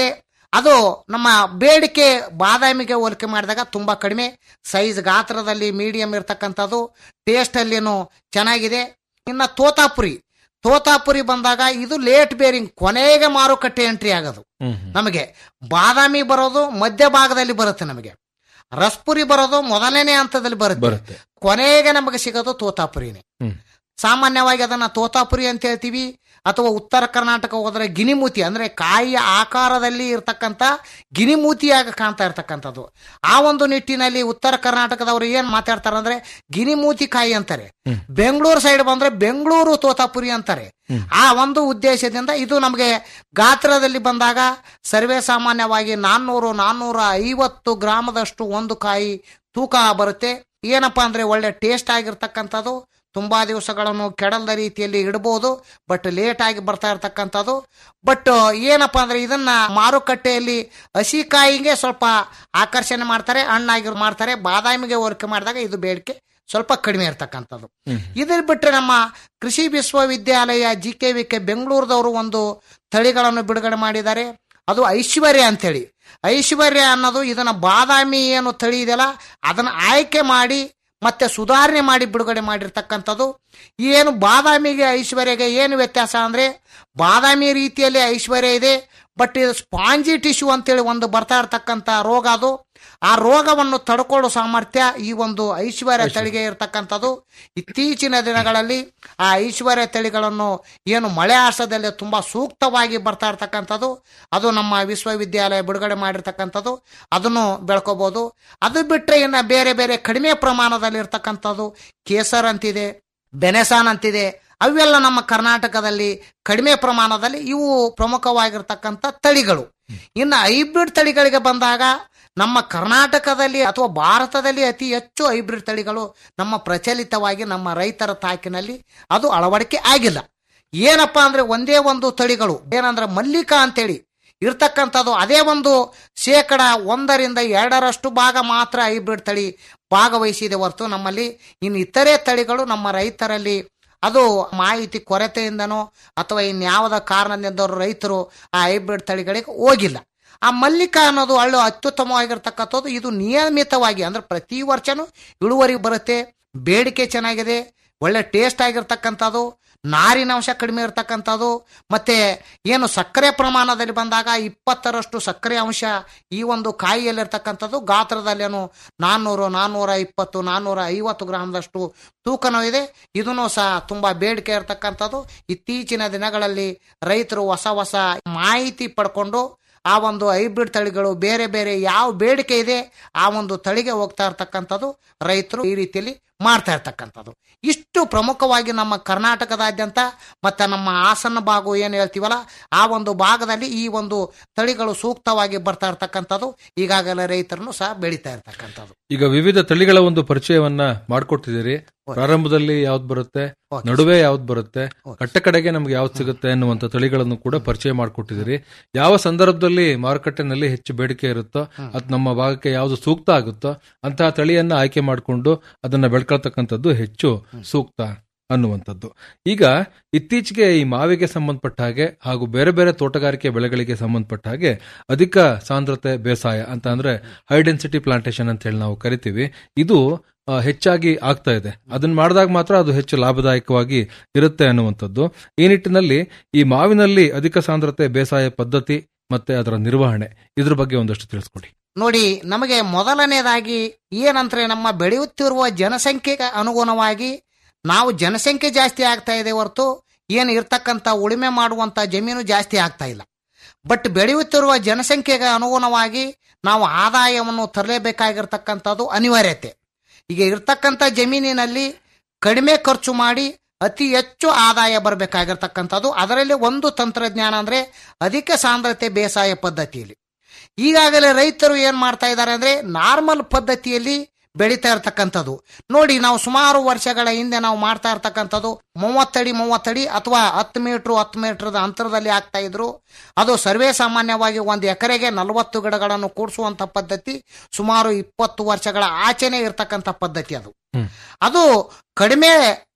[SPEAKER 6] ಅದು ನಮ್ಮ ಬೇಡಿಕೆ ಬಾದಾಮಿಗೆ ಹೋಲಿಕೆ ಮಾಡಿದಾಗ ತುಂಬಾ ಕಡಿಮೆ ಸೈಜ್ ಗಾತ್ರದಲ್ಲಿ ಮೀಡಿಯಂ ಇರ್ತಕ್ಕಂಥದ್ದು ಟೇಸ್ಟ್ ಅಲ್ಲಿನೂ ಚೆನ್ನಾಗಿದೆ ಇನ್ನ ತೋತಾಪುರಿ ತೋತಾಪುರಿ ಬಂದಾಗ ಇದು ಲೇಟ್ ಬೇರಿಂಗ್ ಕೊನೆಗೆ ಮಾರುಕಟ್ಟೆ ಎಂಟ್ರಿ ಆಗೋದು
[SPEAKER 5] ಹ್ಮ್
[SPEAKER 6] ನಮಗೆ ಬಾದಾಮಿ ಬರೋದು ಮಧ್ಯ ಭಾಗದಲ್ಲಿ ಬರುತ್ತೆ ನಮಗೆ ರಸ್ಪುರಿ ಬರೋದು ಮೊದಲನೇ ಹಂತದಲ್ಲಿ ಬರುತ್ತೆ
[SPEAKER 5] ಬರುತ್ತೆ
[SPEAKER 6] ಕೊನೆಗೆ ನಮಗೆ ಸಿಗೋದು ತೋತಾಪುರಿನೇ
[SPEAKER 5] ಹ್ಮ್.
[SPEAKER 6] ಸಾಮಾನ್ಯವಾಗಿ ಅದನ್ನ ತೋತಾಪುರಿ ಅಂತ ಹೇಳ್ತೀವಿ ಅಥವಾ ಉತ್ತರ ಕರ್ನಾಟಕ ಹೋದ್ರೆ ಗಿನಿಮೂತಿ ಅಂದ್ರೆ ಕಾಯಿಯ ಆಕಾರದಲ್ಲಿ ಇರ್ತಕ್ಕಂಥ ಗಿನಿಮೂತಿಯಾಗಿ ಕಾಣ್ತಾ ಇರ್ತಕ್ಕಂಥದ್ದು ಆ ಒಂದು ನಿಟ್ಟಿನಲ್ಲಿ ಉತ್ತರ ಕರ್ನಾಟಕದವರು ಏನ್ ಮಾತಾಡ್ತಾರೆ ಅಂದ್ರೆ ಗಿನಿಮೂತಿ ಕಾಯಿ ಅಂತಾರೆ ಬೆಂಗಳೂರು ಸೈಡ್ ಬಂದ್ರೆ ಬೆಂಗಳೂರು ತೋತಾಪುರಿ ಅಂತಾರೆ ಆ ಒಂದು ಉದ್ದೇಶದಿಂದ ಇದು ನಮಗೆ ಗಾತ್ರದಲ್ಲಿ ಬಂದಾಗ ಸರ್ವೇ ಸಾಮಾನ್ಯವಾಗಿ ನಾನ್ನೂರು ನಾನ್ನೂರ ಐವತ್ತು ಗ್ರಾಮದಷ್ಟು ಒಂದು ಕಾಯಿ ತೂಕ ಬರುತ್ತೆ ಏನಪ್ಪಾ ಅಂದ್ರೆ ಒಳ್ಳೆ ಟೇಸ್ಟ್ ಆಗಿರ್ತಕ್ಕಂಥದ್ದು ತುಂಬಾ ದಿವಸಗಳನ್ನು ಕೆಡಲ್ದ ರೀತಿಯಲ್ಲಿ ಇಡಬಹುದು ಬಟ್ ಲೇಟ್ ಆಗಿ ಬರ್ತಾ ಇರ್ತಕ್ಕಂಥದ್ದು ಬಟ್ ಏನಪ್ಪಾ ಅಂದ್ರೆ ಇದನ್ನ ಮಾರುಕಟ್ಟೆಯಲ್ಲಿ ಹಸಿ ಕಾಯಿಗೆ ಸ್ವಲ್ಪ ಆಕರ್ಷಣೆ ಮಾಡ್ತಾರೆ ಹಣ್ಣಾಗಿ ಮಾಡ್ತಾರೆ ಬಾದಾಮಿಗೆ ಹೋಲಿಕೆ ಮಾಡಿದಾಗ ಇದು ಬೇಡಿಕೆ ಸ್ವಲ್ಪ ಕಡಿಮೆ ಇರ್ತಕ್ಕಂಥದ್ದು ಇದ್ರ ಬಿಟ್ಟರೆ ನಮ್ಮ ಕೃಷಿ ವಿಶ್ವವಿದ್ಯಾಲಯ ಜಿ ಕೆ ವಿ ಕೆ ಬೆಂಗಳೂರದವರು ಒಂದು ತಳಿಗಳನ್ನು ಬಿಡುಗಡೆ ಮಾಡಿದ್ದಾರೆ ಅದು ಐಶ್ವರ್ಯ ಅಂತೇಳಿ ಐಶ್ವರ್ಯ ಅನ್ನೋದು ಇದನ್ನ ಬಾದಾಮಿ ಏನು ತಳಿ ಇದೆಯಲ್ಲ ಅದನ್ನ ಆಯ್ಕೆ ಮಾಡಿ ಮತ್ತೆ ಸುಧಾರಣೆ ಮಾಡಿ ಬಿಡುಗಡೆ ಮಾಡಿರ್ತಕ್ಕಂಥದ್ದು ಏನು ಬಾದಾಮಿಗೆ ಐಶ್ವರ್ಯಗೆ ಏನು ವ್ಯತ್ಯಾಸ ಅಂದ್ರೆ ಬಾದಾಮಿ ರೀತಿಯಲ್ಲಿ ಐಶ್ವರ್ಯ ಇದೆ ಬಟ್ ಇದು ಸ್ಪಾಂಜಿ ಟಿಶ್ಯೂ ಅಂತೇಳಿ ಒಂದು ಬರ್ತಾ ಇರ್ತಕ್ಕಂಥ ರೋಗ ಅದು ಆ ರೋಗವನ್ನು ತಡ್ಕೊಳ್ಳೋ ಸಾಮರ್ಥ್ಯ ಈ ಒಂದು ಐಶ್ವರ್ಯ ತಳಿಗೆ ಇರತಕ್ಕಂಥದ್ದು ಇತ್ತೀಚಿನ ದಿನಗಳಲ್ಲಿ ಆ ಐಶ್ವರ್ಯ ತಳಿಗಳನ್ನು ಏನು ಮಳೆ ಆಶ್ರದಲ್ಲಿ ತುಂಬಾ ಸೂಕ್ತವಾಗಿ ಬರ್ತಾ ಇರ್ತಕ್ಕಂಥದ್ದು ಅದು ನಮ್ಮ ವಿಶ್ವವಿದ್ಯಾಲಯ ಬಿಡುಗಡೆ ಮಾಡಿರ್ತಕ್ಕಂಥದ್ದು ಅದನ್ನು ಬೆಳ್ಕೋಬಹುದು ಅದು ಬಿಟ್ಟರೆ ಇನ್ನು ಬೇರೆ ಬೇರೆ ಕಡಿಮೆ ಪ್ರಮಾಣದಲ್ಲಿ ಇರ್ತಕ್ಕಂಥದ್ದು ಕೇಸರ್ ಅಂತಿದೆ ಬೆನೆಸಾನ್ ಅಂತಿದೆ ಅವೆಲ್ಲ ನಮ್ಮ ಕರ್ನಾಟಕದಲ್ಲಿ ಕಡಿಮೆ ಪ್ರಮಾಣದಲ್ಲಿ ಇವು ಪ್ರಮುಖವಾಗಿರ್ತಕ್ಕಂಥ ತಳಿಗಳು ಇನ್ನು ಹೈಬ್ರಿಡ್ ತಳಿಗಳಿಗೆ ಬಂದಾಗ ನಮ್ಮ ಕರ್ನಾಟಕದಲ್ಲಿ ಅಥವಾ ಭಾರತದಲ್ಲಿ ಅತಿ ಹೆಚ್ಚು ಹೈಬ್ರಿಡ್ ತಳಿಗಳು ನಮ್ಮ ಪ್ರಚಲಿತವಾಗಿ ನಮ್ಮ ರೈತರ ತಾಕಿನಲ್ಲಿ ಅದು ಅಳವಡಿಕೆ ಆಗಿಲ್ಲ ಏನಪ್ಪಾ ಅಂದ್ರೆ ಒಂದೇ ಒಂದು ತಳಿಗಳು ಏನಂದ್ರೆ ಮಲ್ಲಿಕಾ ಅಂತೇಳಿ ಇರ್ತಕ್ಕಂಥದ್ದು ಅದೇ ಒಂದು ಶೇಕಡ ಒಂದರಿಂದ ಎರಡರಷ್ಟು ಭಾಗ ಮಾತ್ರ ಹೈಬ್ರಿಡ್ ತಳಿ ಭಾಗವಹಿಸಿದೆ ಹೊರತು ನಮ್ಮಲ್ಲಿ ಇನ್ನು ಇತರೆ ತಳಿಗಳು ನಮ್ಮ ರೈತರಲ್ಲಿ ಅದು ಮಾಹಿತಿ ಕೊರತೆಯಿಂದನೋ ಅಥವಾ ಇನ್ಯಾವುದ ಕಾರಣದಿಂದ ರೈತರು ಆ ಹೈಬ್ರಿಡ್ ತಳಿಗಳಿಗೆ ಹೋಗಿಲ್ಲ ಆ ಮಲ್ಲಿಕಾ ಅನ್ನೋದು ಹಳ್ಳು ಅತ್ಯುತ್ತಮವಾಗಿರ್ತಕ್ಕಂಥದ್ದು ಇದು ನಿಯಮಿತವಾಗಿ ಅಂದ್ರೆ ಪ್ರತಿ ವರ್ಷನೂ ಇಳುವರಿ ಬರುತ್ತೆ ಬೇಡಿಕೆ ಚೆನ್ನಾಗಿದೆ ಒಳ್ಳೆ ಟೇಸ್ಟ್ ಆಗಿರ್ತಕ್ಕಂಥದ್ದು ನಾರಿನಂಶ ಕಡಿಮೆ ಇರ್ತಕ್ಕಂಥದ್ದು ಮತ್ತೆ ಏನು ಸಕ್ಕರೆ ಪ್ರಮಾಣದಲ್ಲಿ ಬಂದಾಗ ಇಪ್ಪತ್ತರಷ್ಟು ಸಕ್ಕರೆ ಅಂಶ ಈ ಒಂದು ಕಾಯಿಯಲ್ಲಿರ್ತಕ್ಕಂಥದ್ದು ಗಾತ್ರದಲ್ಲೇನು ನಾನ್ನೂರು ನಾನ್ನೂರ ಇಪ್ಪತ್ತು ನಾನ್ನೂರ ಐವತ್ತು ಗ್ರಾಮದಷ್ಟು ತೂಕನೂ ಇದೆ ಇದನ್ನು ಸಹ ತುಂಬಾ ಬೇಡಿಕೆ ಇರತಕ್ಕಂಥದ್ದು ಇತ್ತೀಚಿನ ದಿನಗಳಲ್ಲಿ ರೈತರು ಹೊಸ ಹೊಸ ಮಾಹಿತಿ ಪಡ್ಕೊಂಡು ಆ ಒಂದು ಹೈಬ್ರಿಡ್ ತಳಿಗಳು ಬೇರೆ ಬೇರೆ ಯಾವ ಬೇಡಿಕೆ ಇದೆ ಆ ಒಂದು ತಳಿಗೆ ಹೋಗ್ತಾ ಇರ್ತಕ್ಕಂಥದ್ದು ರೈತರು ಈ ರೀತಿಯಲ್ಲಿ ಮಾಡ್ತಾ ಇರ್ತಕ್ಕಂಥದ್ದು ಇಷ್ಟು ಪ್ರಮುಖವಾಗಿ ನಮ್ಮ ಕರ್ನಾಟಕದಾದ್ಯಂತ ಮತ್ತೆ ನಮ್ಮ ಹಾಸನ ಭಾಗ ಏನು ಹೇಳ್ತೀವಲ್ಲ ಆ ಒಂದು ಭಾಗದಲ್ಲಿ ಈ ಒಂದು ತಳಿಗಳು ಸೂಕ್ತವಾಗಿ ಬರ್ತಾ ಇರ್ತಕ್ಕಂಥದ್ದು ಈಗಾಗಲೇ ರೈತರನ್ನು ಸಹ ಬೆಳೀತಾ ಇರ್ತಕ್ಕಂಥದ್ದು
[SPEAKER 5] ಈಗ ವಿವಿಧ ತಳಿಗಳ ಒಂದು ಪರಿಚಯವನ್ನ ಮಾಡ್ಕೊಡ್ತಿದ್ದೀರಿ ಪ್ರಾರಂಭದಲ್ಲಿ ಯಾವ್ದು ಬರುತ್ತೆ
[SPEAKER 6] ಓಕೆ.
[SPEAKER 5] ನಡುವೆ ಯಾವ್ದು ಬರುತ್ತೆ
[SPEAKER 6] ಓಕೆ.
[SPEAKER 5] ಕಟ್ಟ ಕಡೆಗೆ ನಮ್ಗೆ ಯಾವ್ದು ಸಿಗುತ್ತೆ ಅನ್ನುವಂತ ತಳಿಗಳನ್ನು ಕೂಡ ಪರಿಚಯ ಮಾಡ್ಕೊಟ್ಟಿದ್ದೀರಿ ಯಾವ ಸಂದರ್ಭದಲ್ಲಿ ಮಾರುಕಟ್ಟೆನಲ್ಲಿ ಹೆಚ್ಚು ಬೇಡಿಕೆ ಇರುತ್ತೋ ಅದು ನಮ್ಮ ಭಾಗಕ್ಕೆ ಯಾವ್ದು ಸೂಕ್ತ ಆಗುತ್ತೋ ಅಂತಹ ತಳಿಯನ್ನ ಆಯ್ಕೆ ಮಾಡಿಕೊಂಡು ಅದನ್ನ ಬೆಳ್ಕೊಳ್ತಕ್ಕಂಥದ್ದು ಹೆಚ್ಚು ಸೂಕ್ತ ಅನ್ನುವಂಥದ್ದು ಈಗ ಇತ್ತೀಚೆಗೆ ಈ ಮಾವಿಗೆ ಸಂಬಂಧಪಟ್ಟ ಹಾಗೆ ಹಾಗೂ ಬೇರೆ ಬೇರೆ ತೋಟಗಾರಿಕೆ ಬೆಳೆಗಳಿಗೆ ಸಂಬಂಧಪಟ್ಟ ಹಾಗೆ ಅಧಿಕ ಸಾಂದ್ರತೆ ಬೇಸಾಯ ಅಂತ ಅಂದ್ರೆ ಹೈ ಡೆನ್ಸಿಟಿ ಪ್ಲಾಂಟೇಶನ್ ಅಂತ ಹೇಳಿ ನಾವು ಕರಿತೀವಿ ಇದು ಆ, ಹೆಚ್ಚಾಗಿ ಆಗ್ತಾ ಇದೆ ಅದನ್ನ ಮಾಡಿದಾಗ ಮಾತ್ರ ಅದು ಹೆಚ್ಚು ಲಾಭದಾಯಕವಾಗಿ ಇರುತ್ತೆ ಅನ್ನುವಂಥದ್ದು ಈ ನಿಟ್ಟಿನಲ್ಲಿ ಈ ಮಾವಿನಲ್ಲಿ ಅಧಿಕ ಸಾಂದ್ರತೆ ಬೇಸಾಯ ಪದ್ಧತಿ ಮತ್ತೆ ಅದರ ನಿರ್ವಹಣೆ ಇದ್ರ ಬಗ್ಗೆ ಒಂದಷ್ಟು ತಿಳಿಸ್ಕೊಡಿ
[SPEAKER 6] ನೋಡಿ ನಮಗೆ ಮೊದಲನೇದಾಗಿ ಏನಂದ್ರೆ ನಮ್ಮ ಬೆಳೆಯುತ್ತಿರುವ ಜನಸಂಖ್ಯೆಗೆ ಅನುಗುಣವಾಗಿ ನಾವು ಜನಸಂಖ್ಯೆ ಜಾಸ್ತಿ ಆಗ್ತಾ ಇದೆ ಹೊರತು ಏನು ಇರ್ತಕ್ಕಂಥ ಉಳುಮೆ ಮಾಡುವಂತ ಜಮೀನು ಜಾಸ್ತಿ ಆಗ್ತಾ ಇಲ್ಲ ಬಟ್ ಬೆಳೆಯುತ್ತಿರುವ ಜನಸಂಖ್ಯೆಗೆ ಅನುಗುಣವಾಗಿ ನಾವು ಆದಾಯವನ್ನು ತರಲೇಬೇಕಾಗಿರ್ತಕ್ಕಂಥದ್ದು ಅನಿವಾರ್ಯತೆ ಈಗ ಇರ್ತಕ್ಕಂಥ ಜಮೀನಿನಲ್ಲಿ ಕಡಿಮೆ ಖರ್ಚು ಮಾಡಿ ಅತಿ ಹೆಚ್ಚು ಆದಾಯ ಬರಬೇಕಾಗಿರ್ತಕ್ಕಂಥದ್ದು ಅದರಲ್ಲಿ ಒಂದು ತಂತ್ರಜ್ಞಾನ ಅಂದ್ರೆ ಅಧಿಕ ಸಾಂದ್ರತೆ ಬೇಸಾಯ ಪದ್ಧತಿಯಲ್ಲಿ ಈಗಾಗಲೇ ರೈತರು ಏನ್ ಮಾಡ್ತಾ ಇದ್ದಾರೆ ಅಂದ್ರೆ ನಾರ್ಮಲ್ ಪದ್ಧತಿಯಲ್ಲಿ ಬೆಳೀತಾ ಇರ್ತಕ್ಕಂಥದ್ದು ನೋಡಿ ನಾವು ಸುಮಾರು ವರ್ಷಗಳ ಹಿಂದೆ ನಾವು ಮಾಡ್ತಾ ಇರ್ತಕ್ಕಂಥದ್ದು ಮೂವತ್ತಡಿ ಮೂವತ್ತಡಿ ಅಥವಾ ಹತ್ತು ಮೀಟ್ರು ಹತ್ತು ಮೀಟರ್ದ ಅಂತರದಲ್ಲಿ ಆಗ್ತಾ ಇದ್ರು ಅದು ಸರ್ವೇ ಸಾಮಾನ್ಯವಾಗಿ ಒಂದು ಎಕರೆಗೆ ನಲವತ್ತು ಗಿಡಗಳನ್ನು ಕೂಡಿಸುವಂತ ಪದ್ಧತಿ ಸುಮಾರು ಇಪ್ಪತ್ತು ವರ್ಷಗಳ ಆಚೆನೆ ಇರ್ತಕ್ಕಂಥ ಪದ್ಧತಿ ಅದು ಅದು ಕಡಿಮೆ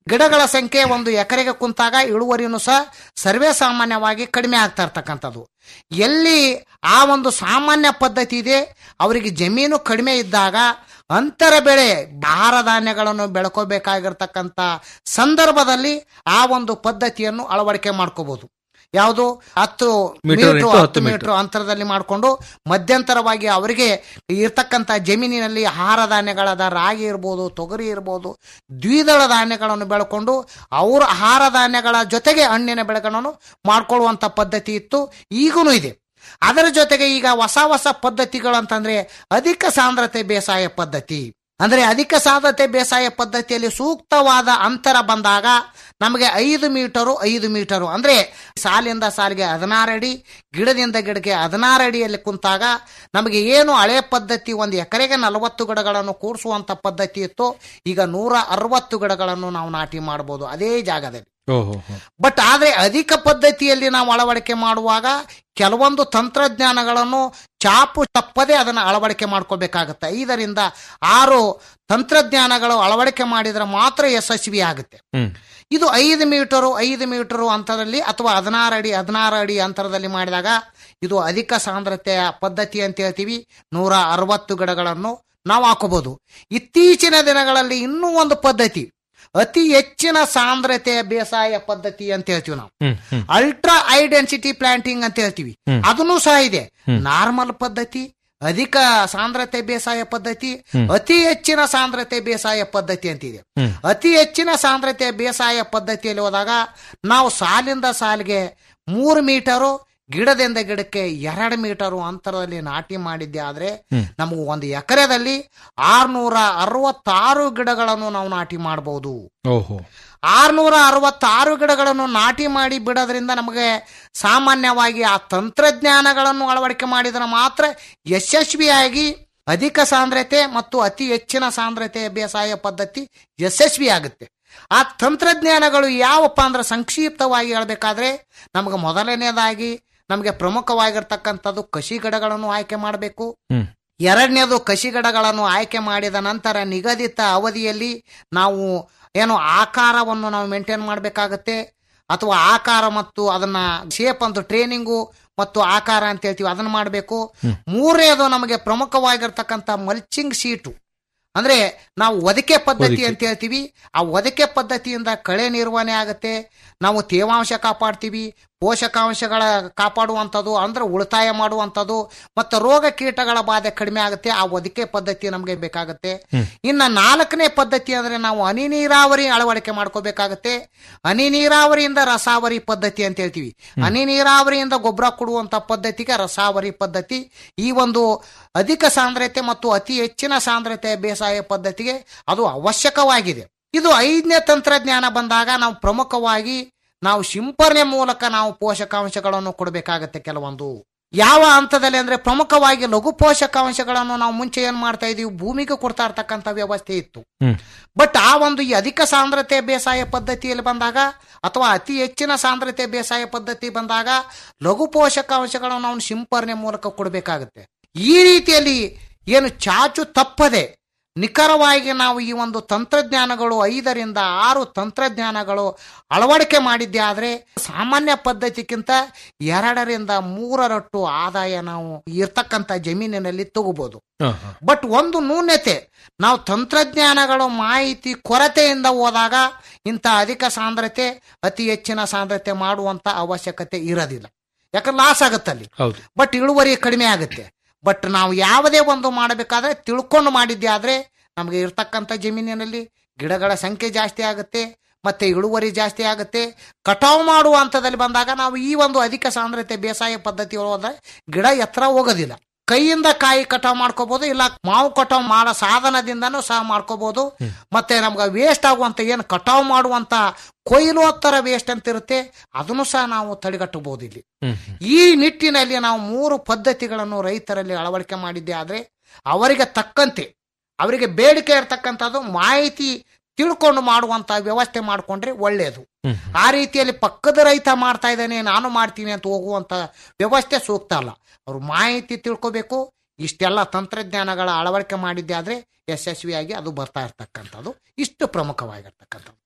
[SPEAKER 6] ಗಿಡಗಳ ಸಂಖ್ಯೆ ಒಂದು ಎಕರೆಗೆ ಕುಂತಾಗ ಇಳುವರಿನೂ ಸಹ ಸರ್ವೇ ಸಾಮಾನ್ಯವಾಗಿ ಕಡಿಮೆ ಆಗ್ತಾ ಇರ್ತಕ್ಕಂಥದ್ದು ಎಲ್ಲಿ ಆ ಒಂದು ಸಾಮಾನ್ಯ ಪದ್ಧತಿ ಇದೆ ಅವರಿಗೆ ಜಮೀನು ಕಡಿಮೆ ಇದ್ದಾಗ ಅಂತರ ಬೆಳೆ ಆಹಾರ ಧಾನ್ಯಗಳನ್ನು ಬೆಳ್ಕೋಬೇಕಾಗಿರ್ತಕ್ಕಂಥ ಸಂದರ್ಭದಲ್ಲಿ ಆ ಒಂದು ಪದ್ಧತಿಯನ್ನು ಅಳವಡಿಕೆ ಮಾಡ್ಕೋಬಹುದು ಯಾವುದು ಹತ್ತು
[SPEAKER 5] ಮೀಟರ್
[SPEAKER 6] ಮೀಟರ್
[SPEAKER 5] ಇಂಟು
[SPEAKER 6] ಹತ್ತು
[SPEAKER 5] ಹತ್ತು
[SPEAKER 6] ಮೀಟರ್ ಅಂತರದಲ್ಲಿ ಮಾಡಿಕೊಂಡು ಮಧ್ಯಂತರವಾಗಿ ಅವರಿಗೆ ಇರ್ತಕ್ಕಂಥ ಜಮೀನಿನಲ್ಲಿ ಆಹಾರ ಧಾನ್ಯಗಳಾದ ರಾಗಿ ಇರ್ಬೋದು ತೊಗರಿ ಇರ್ಬೋದು ದ್ವಿದಳ ಧಾನ್ಯಗಳನ್ನು ಬೆಳ್ಕೊಂಡು ಅವರ ಆಹಾರ ಧಾನ್ಯಗಳ ಜೊತೆಗೆ ಹಣ್ಣಿನ ಬೆಳೆಗಳನ್ನು ಮಾಡ್ಕೊಳ್ಳುವಂತ ಪದ್ಧತಿ ಇತ್ತು ಈಗಲೂ ಇದೆ ಅದರ ಜೊತೆಗೆ ಈಗ ಹೊಸ ಹೊಸ ಪದ್ಧತಿಗಳು ಅಂತಂದ್ರೆ ಅಧಿಕ ಸಾಂದ್ರತೆ ಬೇಸಾಯ ಪದ್ಧತಿ ಅಂದ್ರೆ ಅಧಿಕ ಸಾಂದ್ರತೆ ಬೇಸಾಯ ಪದ್ಧತಿಯಲ್ಲಿ ಸೂಕ್ತವಾದ ಅಂತರ ಬಂದಾಗ ನಮಗೆ ಐದು ಮೀಟರು ಐದು ಮೀಟರು ಅಂದ್ರೆ ಸಾಲಿಂದ ಸಾಲಿಗೆ ಹದಿನಾರು ಅಡಿ ಗಿಡದಿಂದ ಗಿಡಕ್ಕೆ ಹದಿನಾರು ಅಡಿಯಲ್ಲಿ ಕುಂತಾಗ ನಮಗೆ ಏನು ಹಳೆ ಪದ್ಧತಿ ಒಂದು ಎಕರೆಗೆ ನಲವತ್ತು ಗಿಡಗಳನ್ನು ಕೂಡಿಸುವಂತ ಪದ್ಧತಿ ಇತ್ತು ಈಗ ನೂರ ಅರವತ್ತು ಗಿಡಗಳನ್ನು ನಾವು ನಾಟಿ ಮಾಡಬಹುದು ಅದೇ ಜಾಗದಲ್ಲಿ
[SPEAKER 5] ಓಹೋ
[SPEAKER 6] ಬಟ್ ಆದ್ರೆ ಅಧಿಕ ಪದ್ಧತಿಯಲ್ಲಿ ನಾವು ಅಳವಡಿಕೆ ಮಾಡುವಾಗ ಕೆಲವೊಂದು ತಂತ್ರಜ್ಞಾನಗಳನ್ನು ಚಾಪು ತಪ್ಪದೆ ಅದನ್ನು ಅಳವಡಿಕೆ ಮಾಡ್ಕೋಬೇಕಾಗತ್ತೆ ಐದರಿಂದ ಆರು ತಂತ್ರಜ್ಞಾನಗಳು ಅಳವಡಿಕೆ ಮಾಡಿದ್ರೆ ಮಾತ್ರ ಯಶಸ್ವಿ ಆಗುತ್ತೆ
[SPEAKER 5] ಹ್ಮ್
[SPEAKER 6] ಇದು ಐದು ಮೀಟರು ಐದು ಮೀಟರು ಅಂತರದಲ್ಲಿ ಅಥವಾ ಹದಿನಾರು ಅಡಿ ಹದಿನಾರು ಅಡಿ ಅಂತರದಲ್ಲಿ ಮಾಡಿದಾಗ ಇದು ಅಧಿಕ ಸಾಂದ್ರತೆಯ ಪದ್ಧತಿ ಅಂತ ಹೇಳ್ತೀವಿ ನೂರ ಅರವತ್ತು ಗಿಡಗಳನ್ನು ನಾವು ಹಾಕೋಬಹುದು ಇತ್ತೀಚಿನ ದಿನಗಳಲ್ಲಿ ಇನ್ನೂ ಒಂದು ಪದ್ಧತಿ ಅತಿ ಹೆಚ್ಚಿನ ಸಾಂದ್ರತೆಯ ಬೇಸಾಯ ಪದ್ಧತಿ ಅಂತ ಹೇಳ್ತೀವಿ ನಾವು
[SPEAKER 5] ಹ್ಮ್ ಹ್ಮ್
[SPEAKER 6] ಅಲ್ಟ್ರಾ ಹೈ ಡೆನ್ಸಿಟಿ ಪ್ಲಾಂಟಿಂಗ್ ಅಂತ ಹೇಳ್ತೀವಿ ಅದನ್ನು ಸಹ ಇದೆ ನಾರ್ಮಲ್ ಪದ್ಧತಿ ಅಧಿಕ ಸಾಂದ್ರತೆ ಬೇಸಾಯ ಪದ್ಧತಿ ಅತಿ ಹೆಚ್ಚಿನ ಸಾಂದ್ರತೆ ಬೇಸಾಯ ಪದ್ಧತಿ ಅಂತಿದೆ ಅತಿ ಹೆಚ್ಚಿನ ಸಾಂದ್ರತೆ ಬೇಸಾಯ ಪದ್ಧತಿಯಲ್ಲಿ ಹೋದಾಗ ನಾವು ಸಾಲಿಂದ ಸಾಲಿಗೆ ಮೂರು ಮೀಟರು ಗಿಡದಿಂದ ಗಿಡಕ್ಕೆ ಎರಡು ಮೀಟರು ಅಂತರದಲ್ಲಿ ನಾಟಿ ಮಾಡಿದ್ದೆ ಆದ್ರೆ ನಮಗೆ ಒಂದು ಎಕರೆದಲ್ಲಿ ಆರ್ನೂರ ಅರವತ್ತಾರು ಗಿಡಗಳನ್ನು ನಾವು ನಾಟಿ ಮಾಡಬಹುದು
[SPEAKER 5] ಓಹೋ
[SPEAKER 6] ಆರ್ನೂರ ಅರವತ್ತಾರು ಗಿಡಗಳನ್ನು ನಾಟಿ ಮಾಡಿ ಬಿಡೋದ್ರಿಂದ ನಮಗೆ ಸಾಮಾನ್ಯವಾಗಿ ಆ ತಂತ್ರಜ್ಞಾನಗಳನ್ನು ಅಳವಡಿಕೆ ಮಾಡಿದ್ರೆ ಮಾತ್ರ ಯಶಸ್ವಿಯಾಗಿ ಅಧಿಕ ಸಾಂದ್ರತೆ ಮತ್ತು ಅತಿ ಹೆಚ್ಚಿನ ಸಾಂದ್ರತೆಯ ಬೇಸಾಯ ಪದ್ಧತಿ ಯಶಸ್ವಿ ಆಗುತ್ತೆ ಆ ತಂತ್ರಜ್ಞಾನಗಳು ಯಾವಪ್ಪ ಅಂದ್ರೆ ಸಂಕ್ಷಿಪ್ತವಾಗಿ ಹೇಳಬೇಕಾದ್ರೆ ನಮಗೆ ಮೊದಲನೇದಾಗಿ ನಮಗೆ ಪ್ರಮುಖವಾಗಿರ್ತಕ್ಕಂಥದ್ದು ಕಸಿ ಗಿಡಗಳನ್ನು ಆಯ್ಕೆ ಮಾಡಬೇಕು
[SPEAKER 5] ಹ್ಮ್
[SPEAKER 6] ಎರಡನೇದು ಕಸಿಗಡಗಳನ್ನು ಆಯ್ಕೆ ಮಾಡಿದ ನಂತರ ನಿಗದಿತ ಅವಧಿಯಲ್ಲಿ ನಾವು ಏನು ಆಕಾರವನ್ನು ನಾವು ಮೇಂಟೈನ್ ಮಾಡಬೇಕಾಗತ್ತೆ ಅಥವಾ ಆಕಾರ ಮತ್ತು ಅದನ್ನ ಶೇಪ್ ಅಂತ ಟ್ರೈನಿಂಗು ಮತ್ತು ಆಕಾರ ಅಂತ ಹೇಳ್ತೀವಿ ಅದನ್ನ ಮಾಡಬೇಕು ಮೂರನೇದು ನಮಗೆ ಪ್ರಮುಖವಾಗಿರ್ತಕ್ಕಂಥ ಮಲ್ಚಿಂಗ್ ಶೀಟು ಅಂದ್ರೆ ನಾವು ಒದಕೆ ಪದ್ಧತಿ ಅಂತ ಹೇಳ್ತೀವಿ ಆ ಒದಕೆ ಪದ್ಧತಿಯಿಂದ ಕಳೆ ನಿರ್ವಹಣೆ ಆಗುತ್ತೆ ನಾವು ತೇವಾಂಶ ಕಾಪಾಡ್ತೀವಿ ಪೋಷಕಾಂಶಗಳ ಕಾಪಾಡುವಂಥದ್ದು ಅಂದ್ರೆ ಉಳಿತಾಯ ಮಾಡುವಂಥದ್ದು ಮತ್ತು ರೋಗ ಕೀಟಗಳ ಬಾಧೆ ಕಡಿಮೆ ಆಗುತ್ತೆ ಆ ಒದಕೆ ಪದ್ಧತಿ ನಮಗೆ ಬೇಕಾಗುತ್ತೆ ಇನ್ನ ನಾಲ್ಕನೇ ಪದ್ಧತಿ ಅಂದ್ರೆ ನಾವು ಹನಿ ನೀರಾವರಿ ಅಳವಡಿಕೆ ಮಾಡ್ಕೋಬೇಕಾಗತ್ತೆ ಹನಿ ನೀರಾವರಿಯಿಂದ ರಸಾವರಿ ಪದ್ಧತಿ ಅಂತ ಹೇಳ್ತೀವಿ ಹನಿ ನೀರಾವರಿಯಿಂದ ಗೊಬ್ಬರ ಕೊಡುವಂತ ಪದ್ಧತಿಗೆ ರಸಾವರಿ ಪದ್ಧತಿ ಈ ಒಂದು ಅಧಿಕ ಸಾಂದ್ರತೆ ಮತ್ತು ಅತಿ ಹೆಚ್ಚಿನ ಸಾಂದ್ರತೆ ಬೇಸಾಯ ಪದ್ಧತಿಗೆ ಅದು ಅವಶ್ಯಕವಾಗಿದೆ ಇದು ಐದನೇ ತಂತ್ರಜ್ಞಾನ ಬಂದಾಗ ನಾವು ಪ್ರಮುಖವಾಗಿ ನಾವು ಸಿಂಪರಣೆ ಮೂಲಕ ನಾವು ಪೋಷಕಾಂಶಗಳನ್ನು ಕೊಡಬೇಕಾಗತ್ತೆ ಕೆಲವೊಂದು ಯಾವ ಹಂತದಲ್ಲಿ ಅಂದ್ರೆ ಪ್ರಮುಖವಾಗಿ ಲಘು ಪೋಷಕಾಂಶಗಳನ್ನು ನಾವು ಮುಂಚೆ ಏನ್ ಮಾಡ್ತಾ ಇದೀವಿ ಭೂಮಿಗೆ ಕೊಡ್ತಾ ಇರ್ತಕ್ಕಂಥ ವ್ಯವಸ್ಥೆ ಇತ್ತು
[SPEAKER 5] ಹ್ಮ್
[SPEAKER 6] ಬಟ್ ಆ ಒಂದು ಈ ಅಧಿಕ ಸಾಂದ್ರತೆ ಬೇಸಾಯ ಪದ್ಧತಿಯಲ್ಲಿ ಬಂದಾಗ ಅಥವಾ ಅತಿ ಹೆಚ್ಚಿನ ಸಾಂದ್ರತೆ ಬೇಸಾಯ ಪದ್ಧತಿ ಬಂದಾಗ ಲಘು ಪೋಷಕಾಂಶಗಳನ್ನು ನಾವು ಸಿಂಪರಣೆ ಮೂಲಕ ಕೊಡಬೇಕಾಗುತ್ತೆ ಈ ರೀತಿಯಲ್ಲಿ ಏನು ಚಾಚು ತಪ್ಪದೆ ನಿಖರವಾಗಿ ನಾವು ಈ ಒಂದು ತಂತ್ರಜ್ಞಾನಗಳು ಐದರಿಂದ ಆರು ತಂತ್ರಜ್ಞಾನಗಳು ಅಳವಡಿಕೆ ಮಾಡಿದ್ದೆ ಆದರೆ ಸಾಮಾನ್ಯ ಪದ್ಧತಿಗಿಂತ ಎರಡರಿಂದ ಮೂರರಟ್ಟು ಆದಾಯ ನಾವು ಇರ್ತಕ್ಕಂಥ ಜಮೀನಿನಲ್ಲಿ ತಗೋಬಹುದು
[SPEAKER 5] ಹಾ, ಹಾ.
[SPEAKER 6] ಬಟ್ ಒಂದು ನ್ಯೂನ್ಯತೆ ನಾವು ತಂತ್ರಜ್ಞಾನಗಳು ಮಾಹಿತಿ ಕೊರತೆಯಿಂದ ಹೋದಾಗ ಇಂಥ ಅಧಿಕ ಸಾಂದ್ರತೆ ಅತಿ ಹೆಚ್ಚಿನ ಸಾಂದ್ರತೆ ಮಾಡುವಂತ ಅವಶ್ಯಕತೆ ಇರೋದಿಲ್ಲ ಯಾಕಂದ್ರೆ ಲಾಸ್ ಆಗುತ್ತಲ್ಲಿ
[SPEAKER 5] ಹೌದು
[SPEAKER 6] ಬಟ್ ಇಳುವರಿ ಕಡಿಮೆ ಆಗುತ್ತೆ ಬಟ್ ನಾವು ಯಾವುದೇ ಒಂದು ಮಾಡಬೇಕಾದ್ರೆ ತಿಳ್ಕೊಂಡು ಮಾಡಿದ್ದೆ ಆದ್ರೆ ನಮಗೆ ಇರ್ತಕ್ಕಂಥ ಜಮೀನಿನಲ್ಲಿ ಗಿಡಗಳ ಸಂಖ್ಯೆ ಜಾಸ್ತಿ ಆಗುತ್ತೆ ಮತ್ತೆ ಇಳುವರಿ ಜಾಸ್ತಿ ಆಗುತ್ತೆ ಕಟಾವು ಮಾಡುವ ಹಂತದಲ್ಲಿ ಬಂದಾಗ ನಾವು ಈ ಒಂದು ಅಧಿಕ ಸಾಂದ್ರತೆ ಬೇಸಾಯ ಪದ್ಧತಿ ಹೋದ್ರೆ ಗಿಡ ಎತ್ತರ ಹೋಗೋದಿಲ್ಲ ಕೈಯಿಂದ ಕಾಯಿ ಕಟಾವು ಮಾಡ್ಕೋಬಹುದು ಇಲ್ಲ ಮಾವು ಕಟಾವು ಮಾಡೋ ಸಾಧನದಿಂದನೂ ಸಹ ಮಾಡ್ಕೋಬಹುದು ಮತ್ತೆ ನಮ್ಗೆ ವೇಸ್ಟ್ ಆಗುವಂತ ಏನು ಕಟಾವು ಮಾಡುವಂತ ಕೊಯ್ಲೋತ್ತರ ವೇಸ್ಟ್ ಅಂತ ಇರುತ್ತೆ ಅದನ್ನು ಸಹ ನಾವು ತಡೆಗಟ್ಟಬಹುದು ಇಲ್ಲಿ
[SPEAKER 5] ಹ್ಮ್
[SPEAKER 6] ಈ ನಿಟ್ಟಿನಲ್ಲಿ ನಾವು ಮೂರು ಪದ್ಧತಿಗಳನ್ನು ರೈತರಲ್ಲಿ ಅಳವಡಿಕೆ ಮಾಡಿದ್ದೆ ಆದ್ರೆ ಅವರಿಗೆ ತಕ್ಕಂತೆ ಅವರಿಗೆ ಬೇಡಿಕೆ ಇರತಕ್ಕಂಥದ್ದು ಮಾಹಿತಿ ತಿಳ್ಕೊಂಡು ಮಾಡುವಂತ ವ್ಯವಸ್ಥೆ ಮಾಡಿಕೊಂಡ್ರೆ ಒಳ್ಳೆಯದು
[SPEAKER 5] ಹ್ಮ್
[SPEAKER 6] ಆ ರೀತಿಯಲ್ಲಿ ಪಕ್ಕದ ರೈತ ಮಾಡ್ತಾ ಇದ್ದಾನೆ ನಾನು ಮಾಡ್ತೀನಿ ಅಂತ ಹೋಗುವಂತ ವ್ಯವಸ್ಥೆ ಸೂಕ್ತ ಅಲ್ಲ ಅವ್ರು ಮಾಹಿತಿ ತಿಳ್ಕೋಬೇಕು ಇಷ್ಟೆಲ್ಲ ತಂತ್ರಜ್ಞಾನಗಳ ಅಳವಡಿಕೆ ಮಾಡಿದ್ದೆ ಆದ್ರೆ ಯಶಸ್ವಿಯಾಗಿ ಅದು ಬರ್ತಾ ಇರ್ತಕ್ಕಂಥದ್ದು ಇಷ್ಟು ಪ್ರಮುಖವಾಗಿರ್ತಕ್ಕಂಥದ್ದು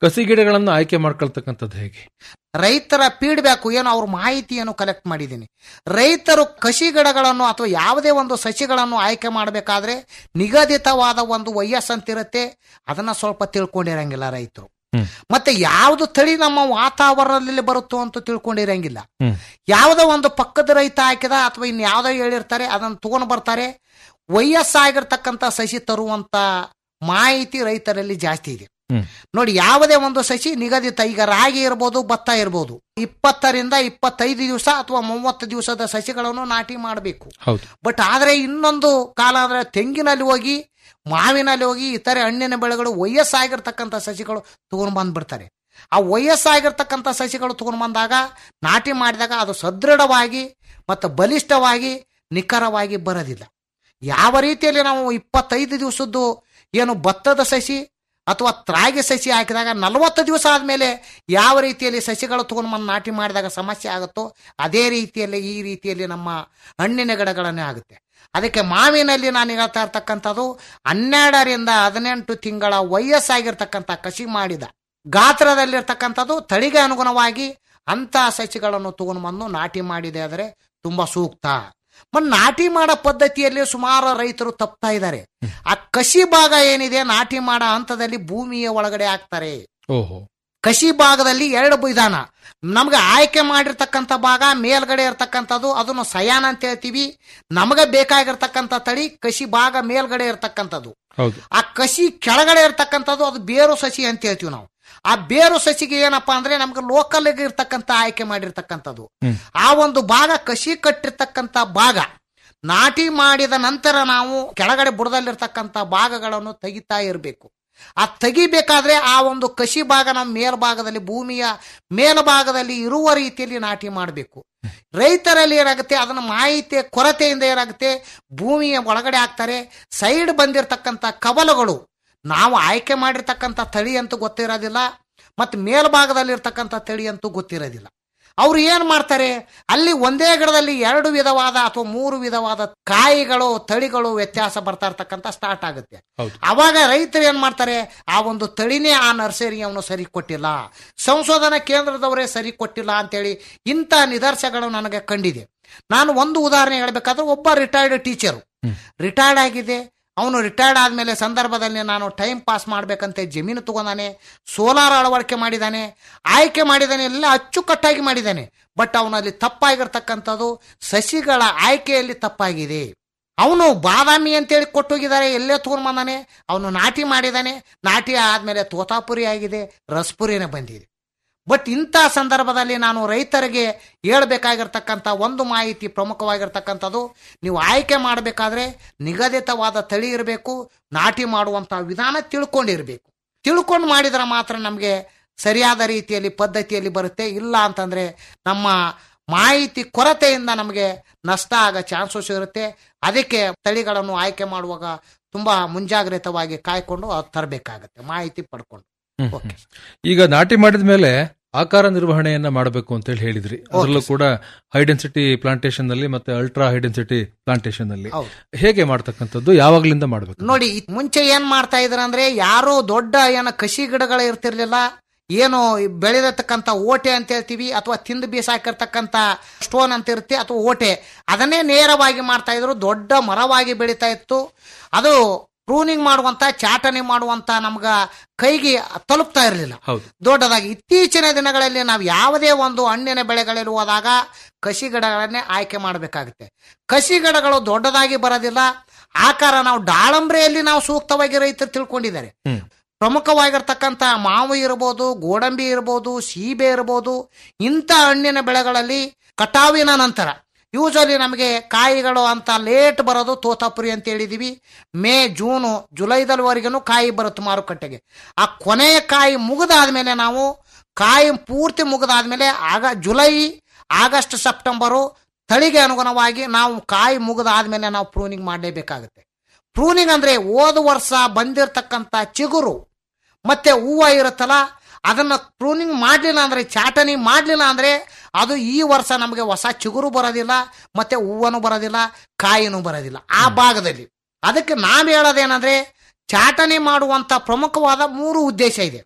[SPEAKER 5] ಕಸಿ ಗಿಡಗಳನ್ನು ಆಯ್ಕೆ ಮಾಡ್ಕೊಳ್ತಕ್ಕಂಥದ್ದು ಹೇಗೆ
[SPEAKER 6] ರೈತರ ಫೀಡ್ಬ್ಯಾಕ್ ಏನು ಅವ್ರ ಮಾಹಿತಿಯನ್ನು ಕಲೆಕ್ಟ್ ಮಾಡಿದ್ದೀನಿ ರೈತರು ಕಸಿ ಗಿಡಗಳನ್ನು ಅಥವಾ ಯಾವುದೇ ಒಂದು ಸಸಿಗಳನ್ನು ಆಯ್ಕೆ ಮಾಡಬೇಕಾದ್ರೆ ನಿಗದಿತವಾದ ಒಂದು ವಯಸ್ಸಂತಿರುತ್ತೆ ಅದನ್ನ ಸ್ವಲ್ಪ ತಿಳ್ಕೊಂಡಿರಂಗಿಲ್ಲ ರೈತರು
[SPEAKER 5] ಹ್ಮ್.
[SPEAKER 6] ಮತ್ತೆ ಯಾವ್ದು ತಳಿ ನಮ್ಮ ವಾತಾವರಣದಲ್ಲಿ ಬರುತ್ತೋ ಅಂತ ತಿಳ್ಕೊಂಡಿರಂಗಿಲ್ಲ
[SPEAKER 5] ಹ್ಮ್.
[SPEAKER 6] ಯಾವುದೋ ಒಂದು ಪಕ್ಕದ ರೈತ ಹಾಕಿದ ಅಥವಾ ಇನ್ ಯಾವ್ದೋ ಹೇಳಿರ್ತಾರೆ ಅದನ್ನು ತಗೊಂಡ್ ಬರ್ತಾರೆ ವಯಸ್ಸಾಗಿರ್ತಕ್ಕಂಥ ಸಸಿ ತರುವಂತ ಮಾಹಿತಿ ರೈತರಲ್ಲಿ ಜಾಸ್ತಿ ಇದೆ
[SPEAKER 5] ಹ್ಮ್.
[SPEAKER 6] ನೋಡಿ ಯಾವುದೇ ಒಂದು ಸಸಿ ನಿಗದಿತ ಈಗ ರಾಗಿ ಇರ್ಬೋದು ಭತ್ತ ಇರ್ಬೋದು ಇಪ್ಪತ್ತರಿಂದ ಇಪ್ಪತ್ತೈದು ದಿವಸ ಅಥವಾ ಮೂವತ್ತು ದಿವಸದ ಸಸಿಗಳನ್ನು ನಾಟಿ ಮಾಡಬೇಕು
[SPEAKER 5] ಹೌದು
[SPEAKER 6] ಬಟ್ ಆದ್ರೆ ಇನ್ನೊಂದು ಕಾಲ ಅಂದ್ರೆ ತೆಂಗಿನಲ್ಲಿ ಹೋಗಿ ಮಾವಿನಲ್ಲಿ ಹೋಗಿ ಇತರೆ ಹಣ್ಣಿನ ಬೆಳೆಗಳು ವಯಸ್ಸಾಗಿರ್ತಕ್ಕಂಥ ಸಸಿಗಳು ತಗೊಂಡ್ ಬಂದ್ಬಿಡ್ತಾರೆ ಆ ವಯಸ್ಸಾಗಿರ್ತಕ್ಕಂಥ ಸಸಿಗಳು ತಗೊಂಡ್ ಬಂದಾಗ ನಾಟಿ ಮಾಡಿದಾಗ ಅದು ಸದೃಢವಾಗಿ ಮತ್ತು ಬಲಿಷ್ಠವಾಗಿ ನಿಖರವಾಗಿ ಬರೋದಿಲ್ಲ ಯಾವ ರೀತಿಯಲ್ಲಿ ನಾವು ಇಪ್ಪತ್ತೈದು ದಿವಸದ್ದು ಏನು ಭತ್ತದ ಸಸಿ ಅಥವಾ ತ್ರಾಗಿ ಸಸಿ ಹಾಕಿದಾಗ ನಲವತ್ತು ದಿವಸ ಆದಮೇಲೆ ಯಾವ ರೀತಿಯಲ್ಲಿ ಸಸಿಗಳು ತಗೊಂಡು ಬಂದು ನಾಟಿ ಮಾಡಿದಾಗ ಸಮಸ್ಯೆ ಆಗುತ್ತೋ ಅದೇ ರೀತಿಯಲ್ಲಿ ಈ ರೀತಿಯಲ್ಲಿ ನಮ್ಮ ಹಣ್ಣಿನ ಗಿಡಗಳನ್ನೇ ಆಗುತ್ತೆ ಅದಕ್ಕೆ ಮಾವಿನಲ್ಲಿ ನಾನು ಹೇಳ್ತಾ ಇರ್ತಕ್ಕಂಥದ್ದು ಹನ್ನೆರಡರಿಂದ ಹದಿನೆಂಟು ತಿಂಗಳ ವಯಸ್ಸಾಗಿರ್ತಕ್ಕಂಥ ಕಸಿ ಮಾಡಿದ ಗಾತ್ರದಲ್ಲಿರ್ತಕ್ಕಂಥದ್ದು ತಳಿಗೆ ಅನುಗುಣವಾಗಿ ಅಂತ ಸಸಿಗಳನ್ನು ತಗೊಂಡು ಬಂದು ನಾಟಿ ಮಾಡಿದೆ ಆದರೆ ತುಂಬಾ ಸೂಕ್ತ ಮತ್ತು ನಾಟಿ ಮಾಡೋ ಪದ್ಧತಿಯಲ್ಲಿ ಸುಮಾರು ರೈತರು ತಪ್ತಾ ಇದ್ದಾರೆ ಆ ಕಸಿ ಭಾಗ ಏನಿದೆ ನಾಟಿ ಮಾಡೋ ಹಂತದಲ್ಲಿ ಭೂಮಿಯ ಒಳಗಡೆ ಹಾಕ್ತಾರೆ
[SPEAKER 5] ಓಹೋ
[SPEAKER 6] ಕಸಿ ಭಾಗದಲ್ಲಿ ಎರಡು ವಿಧಾನ ನಮ್ಗೆ ಆಯ್ಕೆ ಮಾಡಿರ್ತಕ್ಕಂಥ ಭಾಗ ಮೇಲ್ಗಡೆ ಇರ್ತಕ್ಕಂಥದ್ದು ಅದನ್ನು ಸಯಾನ ಅಂತ ಹೇಳ್ತೀವಿ ನಮಗೆ ಬೇಕಾಗಿರ್ತಕ್ಕಂಥ ತಳಿ ಕಸಿ ಭಾಗ ಮೇಲ್ಗಡೆ ಇರ್ತಕ್ಕಂಥದ್ದು
[SPEAKER 5] ಹೌದು
[SPEAKER 6] ಆ ಕಸಿ ಕೆಳಗಡೆ ಇರ್ತಕ್ಕಂಥದ್ದು ಅದು ಬೇರು ಸಸಿ ಅಂತ ಹೇಳ್ತೀವಿ ನಾವು ಆ ಬೇರು ಸಸಿಗೆ ಏನಪ್ಪಾ ಅಂದ್ರೆ ನಮ್ಗೆ ಲೋಕಲ್ ಇರ್ತಕ್ಕಂಥ ಆಯ್ಕೆ ಮಾಡಿರ್ತಕ್ಕಂಥದ್ದು
[SPEAKER 5] ಹ್ಮ್.
[SPEAKER 6] ಆ ಒಂದು ಭಾಗ ಕಸಿ ಕಟ್ಟಿರ್ತಕ್ಕಂಥ ಭಾಗ ನಾಟಿ ಮಾಡಿದ ನಂತರ ನಾವು ಕೆಳಗಡೆ ಬುಡದಲ್ಲಿರ್ತಕ್ಕಂಥ ಭಾಗಗಳನ್ನು ತೆಗಿತಾ ಇರಬೇಕು ಆ ತೆಗಿಬೇಕಾದ್ರೆ ಆ ಒಂದು ಕಸಿ ಭಾಗ ನಮ್ಮ ಮೇಲ್ಭಾಗದಲ್ಲಿ ಭೂಮಿಯ ಮೇಲ್ಭಾಗದಲ್ಲಿ ಇರುವ ರೀತಿಯಲ್ಲಿ ನಾಟಿ ಮಾಡಬೇಕು ರೈತರಲ್ಲಿ ಏನಾಗುತ್ತೆ ಅದನ್ನ ಮಾಹಿತಿ ಕೊರತೆಯಿಂದ ಏನಾಗುತ್ತೆ ಭೂಮಿಯ ಒಳಗಡೆ ಹಾಕ್ತಾರೆ ಸೈಡ್ ಬಂದಿರತಕ್ಕಂಥ ಕವಲುಗಳು ನಾವು ಆಯ್ಕೆ ಮಾಡಿರ್ತಕ್ಕಂಥ ತಳಿ ಅಂತೂ ಗೊತ್ತಿರೋದಿಲ್ಲ ಮತ್ತು ಮೇಲ್ಭಾಗದಲ್ಲಿ ಇರ್ತಕ್ಕಂಥ ತಳಿ ಅಂತೂ ಗೊತ್ತಿರೋದಿಲ್ಲ ಅವ್ರು ಏನ್ ಮಾಡ್ತಾರೆ ಅಲ್ಲಿ ಒಂದೇ ಗಿಡದಲ್ಲಿ ಎರಡು ವಿಧವಾದ ಅಥವಾ ಮೂರು ವಿಧವಾದ ಕಾಯಿಗಳು ತಳಿಗಳು ವ್ಯತ್ಯಾಸ ಬರ್ತಾ ಇರ್ತಕ್ಕಂಥ ಸ್ಟಾರ್ಟ್ ಆಗುತ್ತೆ
[SPEAKER 5] ಹೌದು.
[SPEAKER 6] ಅವಾಗ ರೈತರು ಏನ್ ಮಾಡ್ತಾರೆ ಆ ಒಂದು ತಳಿನೇ ಆ ನರ್ಸರಿ ಅವನು ಸರಿ ಕೊಟ್ಟಿಲ್ಲ ಸಂಶೋಧನಾ ಕೇಂದ್ರದವರೇ ಸರಿ ಕೊಟ್ಟಿಲ್ಲ ಅಂತೇಳಿ ಇಂಥ ನಿದರ್ಶನಗಳು ನನಗೆ ಕಂಡಿದೆ ನಾನು ಒಂದು ಉದಾಹರಣೆ ಹೇಳ್ಬೇಕಾದ್ರೆ ಒಬ್ಬ ರಿಟೈರ್ಡ್ ಟೀಚರು ರಿಟೈರ್ಡ್ ಆಗಿದೆ ಅವನು ರಿಟೈರ್ಡ್ ಆದ್ಮೇಲೆ ಸಂದರ್ಭದಲ್ಲಿ ನಾನು ಟೈಮ್ ಪಾಸ್ ಮಾಡ್ಬೇಕಂತ ಜಮೀನು ತಗೊಂಡಾನೆ ಸೋಲಾರ್ ಅಳವಡಿಕೆ ಮಾಡಿದ್ದಾನೆ ಆಯ್ಕೆ ಮಾಡಿದ್ದಾನೆ ಎಲ್ಲ ಅಚ್ಚುಕಟ್ಟಾಗಿ ಮಾಡಿದ್ದಾನೆ ಬಟ್ ಅವನಲ್ಲಿ ತಪ್ಪಾಗಿರ್ತಕ್ಕಂಥದ್ದು ಸಸಿಗಳ ಆಯ್ಕೆಯಲ್ಲಿ ತಪ್ಪಾಗಿದೆ ಅವನು ಬಾದಾಮಿ ಅಂತೇಳಿ ಕೊಟ್ಟೋಗಿದ್ದಾರೆ ಎಲ್ಲೇ ತಗೊಂಡ್ ಬಂದಾನೆ ಅವನು ನಾಟಿ ಮಾಡಿದ್ದಾನೆ ನಾಟಿ ಆದ್ಮೇಲೆ ತೋತಾಪುರಿ ಆಗಿದೆ ರಸಪುರಿನೇ ಬಂದಿದೆ ಬಟ್ ಇಂಥ ಸಂದರ್ಭದಲ್ಲಿ ನಾನು ರೈತರಿಗೆ ಹೇಳ್ಬೇಕಾಗಿರ್ತಕ್ಕಂಥ ಒಂದು ಮಾಹಿತಿ ಪ್ರಮುಖವಾಗಿರ್ತಕ್ಕಂಥದ್ದು ನೀವು ಆಯ್ಕೆ ಮಾಡಬೇಕಾದ್ರೆ ನಿಗದಿತವಾದ ತಳಿ ಇರಬೇಕು ನಾಟಿ ಮಾಡುವಂಥ ವಿಧಾನ ತಿಳ್ಕೊಂಡಿರ್ಬೇಕು ತಿಳ್ಕೊಂಡು ಮಾಡಿದ್ರೆ ಮಾತ್ರ ನಮಗೆ ಸರಿಯಾದ ರೀತಿಯಲ್ಲಿ ಪದ್ಧತಿಯಲ್ಲಿ ಬರುತ್ತೆ ಇಲ್ಲ ಅಂತಂದ್ರೆ ನಮ್ಮ ಮಾಹಿತಿ ಕೊರತೆಯಿಂದ ನಮಗೆ ನಷ್ಟ ಆಗೋ ಚಾನ್ಸಸ್ ಇರುತ್ತೆ ಅದಕ್ಕೆ ತಳಿಗಳನ್ನು ಆಯ್ಕೆ ಮಾಡುವಾಗ ತುಂಬಾ ಮುಂಜಾಗ್ರತವಾಗಿ ಕಾಯ್ಕೊಂಡು ಅದು ತರಬೇಕಾಗತ್ತೆ ಮಾಹಿತಿ ಪಡ್ಕೊಂಡು
[SPEAKER 5] ಹ್ಮ್,
[SPEAKER 6] ಓಕೆ
[SPEAKER 5] ಹ್ಮ್. ಈಗ ನಾಟಿ ಮಾಡಿದ ಮೇಲೆ ಆಕಾರ ನಿರ್ವಹಣೆಯನ್ನ ಮಾಡಬೇಕು ಅಂತ ಹೇಳಿ ಹೇಳಿದ್ರಿ ಅದರಲ್ಲೂ ಕೂಡ ಹೈ ಡೆನ್ಸಿಟಿ ಪ್ಲಾಂಟೇಶನ್ ನಲ್ಲಿ ಮತ್ತೆ ಅಲ್ಟ್ರಾ ಹೈ ಡೆನ್ಸಿಟಿ ಪ್ಲಾಂಟೇಶನ್ ನಲ್ಲಿ
[SPEAKER 6] ಹೌದು.
[SPEAKER 5] ಹೇಗೆ ಮಾಡ್ತಕ್ಕಂಥದ್ದು ಯಾವಾಗ್ಲಿಂದ ಮಾಡಬೇಕು
[SPEAKER 6] ನೋಡಿ ಈ ಮುಂಚೆ ಏನ್ ಮಾಡ್ತಾ ಇದ್ರ ಅಂದ್ರೆ ಯಾರೋ ದೊಡ್ಡ ಏನ ಕಸಿ ಗಿಡಗಳು ಇರ್ತಿರ್ಲಿಲ್ಲ ಏನು ಈ ಬೆಳೆದಿರ್ತಕ್ಕಂಥ ಓಟೆ ಅಂತ ಹೇಳ್ತೀವಿ ಅಥವಾ ತಿಂದು ಬೀಸಾಕಿರ್ತಕ್ಕಂಥ ಸ್ಟೋನ್ ಅಂತ ಇರುತ್ತೆ ಅಥವಾ ಓಟೆ ಅದನ್ನೇ ನೇರವಾಗಿ ಮಾಡ್ತಾ ಇದ್ರು ದೊಡ್ಡ ಮರವಾಗಿ ಬೆಳೀತಾ ಇತ್ತು ಅದು ಪ್ರೂನಿಂಗ್ ಮಾಡುವಂತ ಚಾಟನೆ ಮಾಡುವಂತ ನಮ್ಗ ಕೈಗೆ ತಲುಪ್ತಾ ಇರಲಿಲ್ಲ
[SPEAKER 5] ಹೌದು
[SPEAKER 6] ದೊಡ್ಡದಾಗಿ ಇತ್ತೀಚಿನ ದಿನಗಳಲ್ಲಿ ನಾವು ಯಾವುದೇ ಒಂದು ಹಣ್ಣಿನ ಬೆಳೆಗಳಲ್ಲಿ ಹೋದಾಗ ಕಸಿ ಗಿಡಗಳನ್ನೇ ಆಯ್ಕೆ ಮಾಡಬೇಕಾಗುತ್ತೆ ಕಸಿ ಗಿಡಗಳು ದೊಡ್ಡದಾಗಿ ಬರೋದಿಲ್ಲ ಆಕಾರ ನಾವು ದಾಳಂಬ್ರೆಯಲ್ಲಿ ನಾವು ಸೂಕ್ತವಾಗಿ ರೈತರು ತಿಳ್ಕೊಂಡಿದ್ದಾರೆ
[SPEAKER 5] ಹ್ಮ್.
[SPEAKER 6] ಪ್ರಮುಖವಾಗಿರ್ತಕ್ಕಂಥ ಮಾವು ಇರ್ಬೋದು ಗೋಡಂಬಿ ಇರ್ಬೋದು ಸೀಬೆ ಇರ್ಬೋದು ಇಂಥ ಹಣ್ಣಿನ ಬೆಳೆಗಳಲ್ಲಿ ಕಟಾವಿನ ನಂತರ ಯೂಶಲಿ ನಮಗೆ ಕಾಯಿಗಳು ಅಂತ ಲೇಟ್ ಬರೋದು ತೋತಾಪುರಿ ಅಂತ ಹೇಳಿದೀವಿ ಮೇ ಜೂನು ಜುಲೈದಲ್ವರೆಗೂ ಕಾಯಿ ಬರುತ್ತೆ ಮಾರುಕಟ್ಟೆಗೆ ಆ ಕೊನೆಯ ಕಾಯಿ ಮುಗಿದಾದ್ಮೇಲೆ ನಾವು ಕಾಯಿ ಪೂರ್ತಿ ಮುಗಿದಾದ್ಮೇಲೆ ಆಗ ಜುಲೈ ಆಗಸ್ಟ್ ಸೆಪ್ಟೆಂಬರು ತಳಿಗೆ ಅನುಗುಣವಾಗಿ ನಾವು ಕಾಯಿ ಮುಗಿದಾದ್ಮೇಲೆ ನಾವು ಪ್ರೂನಿಂಗ್ ಮಾಡಲೇಬೇಕಾಗುತ್ತೆ ಪ್ರೂನಿಂಗ್ ಅಂದ್ರೆ ಹೋದ ವರ್ಷ ಬಂದಿರತಕ್ಕಂಥ ಚಿಗುರು ಮತ್ತೆ ಹೂವು ಇರುತ್ತಲ್ಲ ಅದನ್ನ ಪ್ರೂನಿಂಗ್ ಮಾಡಲಿಲ್ಲ ಅಂದ್ರೆ ಚಾಟನಿ ಮಾಡಲಿಲ್ಲ ಅಂದ್ರೆ ಅದು ಈ ವರ್ಷ ನಮಗೆ ಹೊಸ ಚಿಗುರು ಬರೋದಿಲ್ಲ ಮತ್ತೆ ಹೂವನು ಬರೋದಿಲ್ಲ ಕಾಯಿನೂ ಬರೋದಿಲ್ಲ ಆ ಭಾಗದಲ್ಲಿ ಅದಕ್ಕೆ ನಾವು ಹೇಳೋದೇನಂದ್ರೆ ಚಾಟನೆ ಮಾಡುವಂತ ಪ್ರಮುಖವಾದ ಮೂರು ಉದ್ದೇಶ ಇದೆ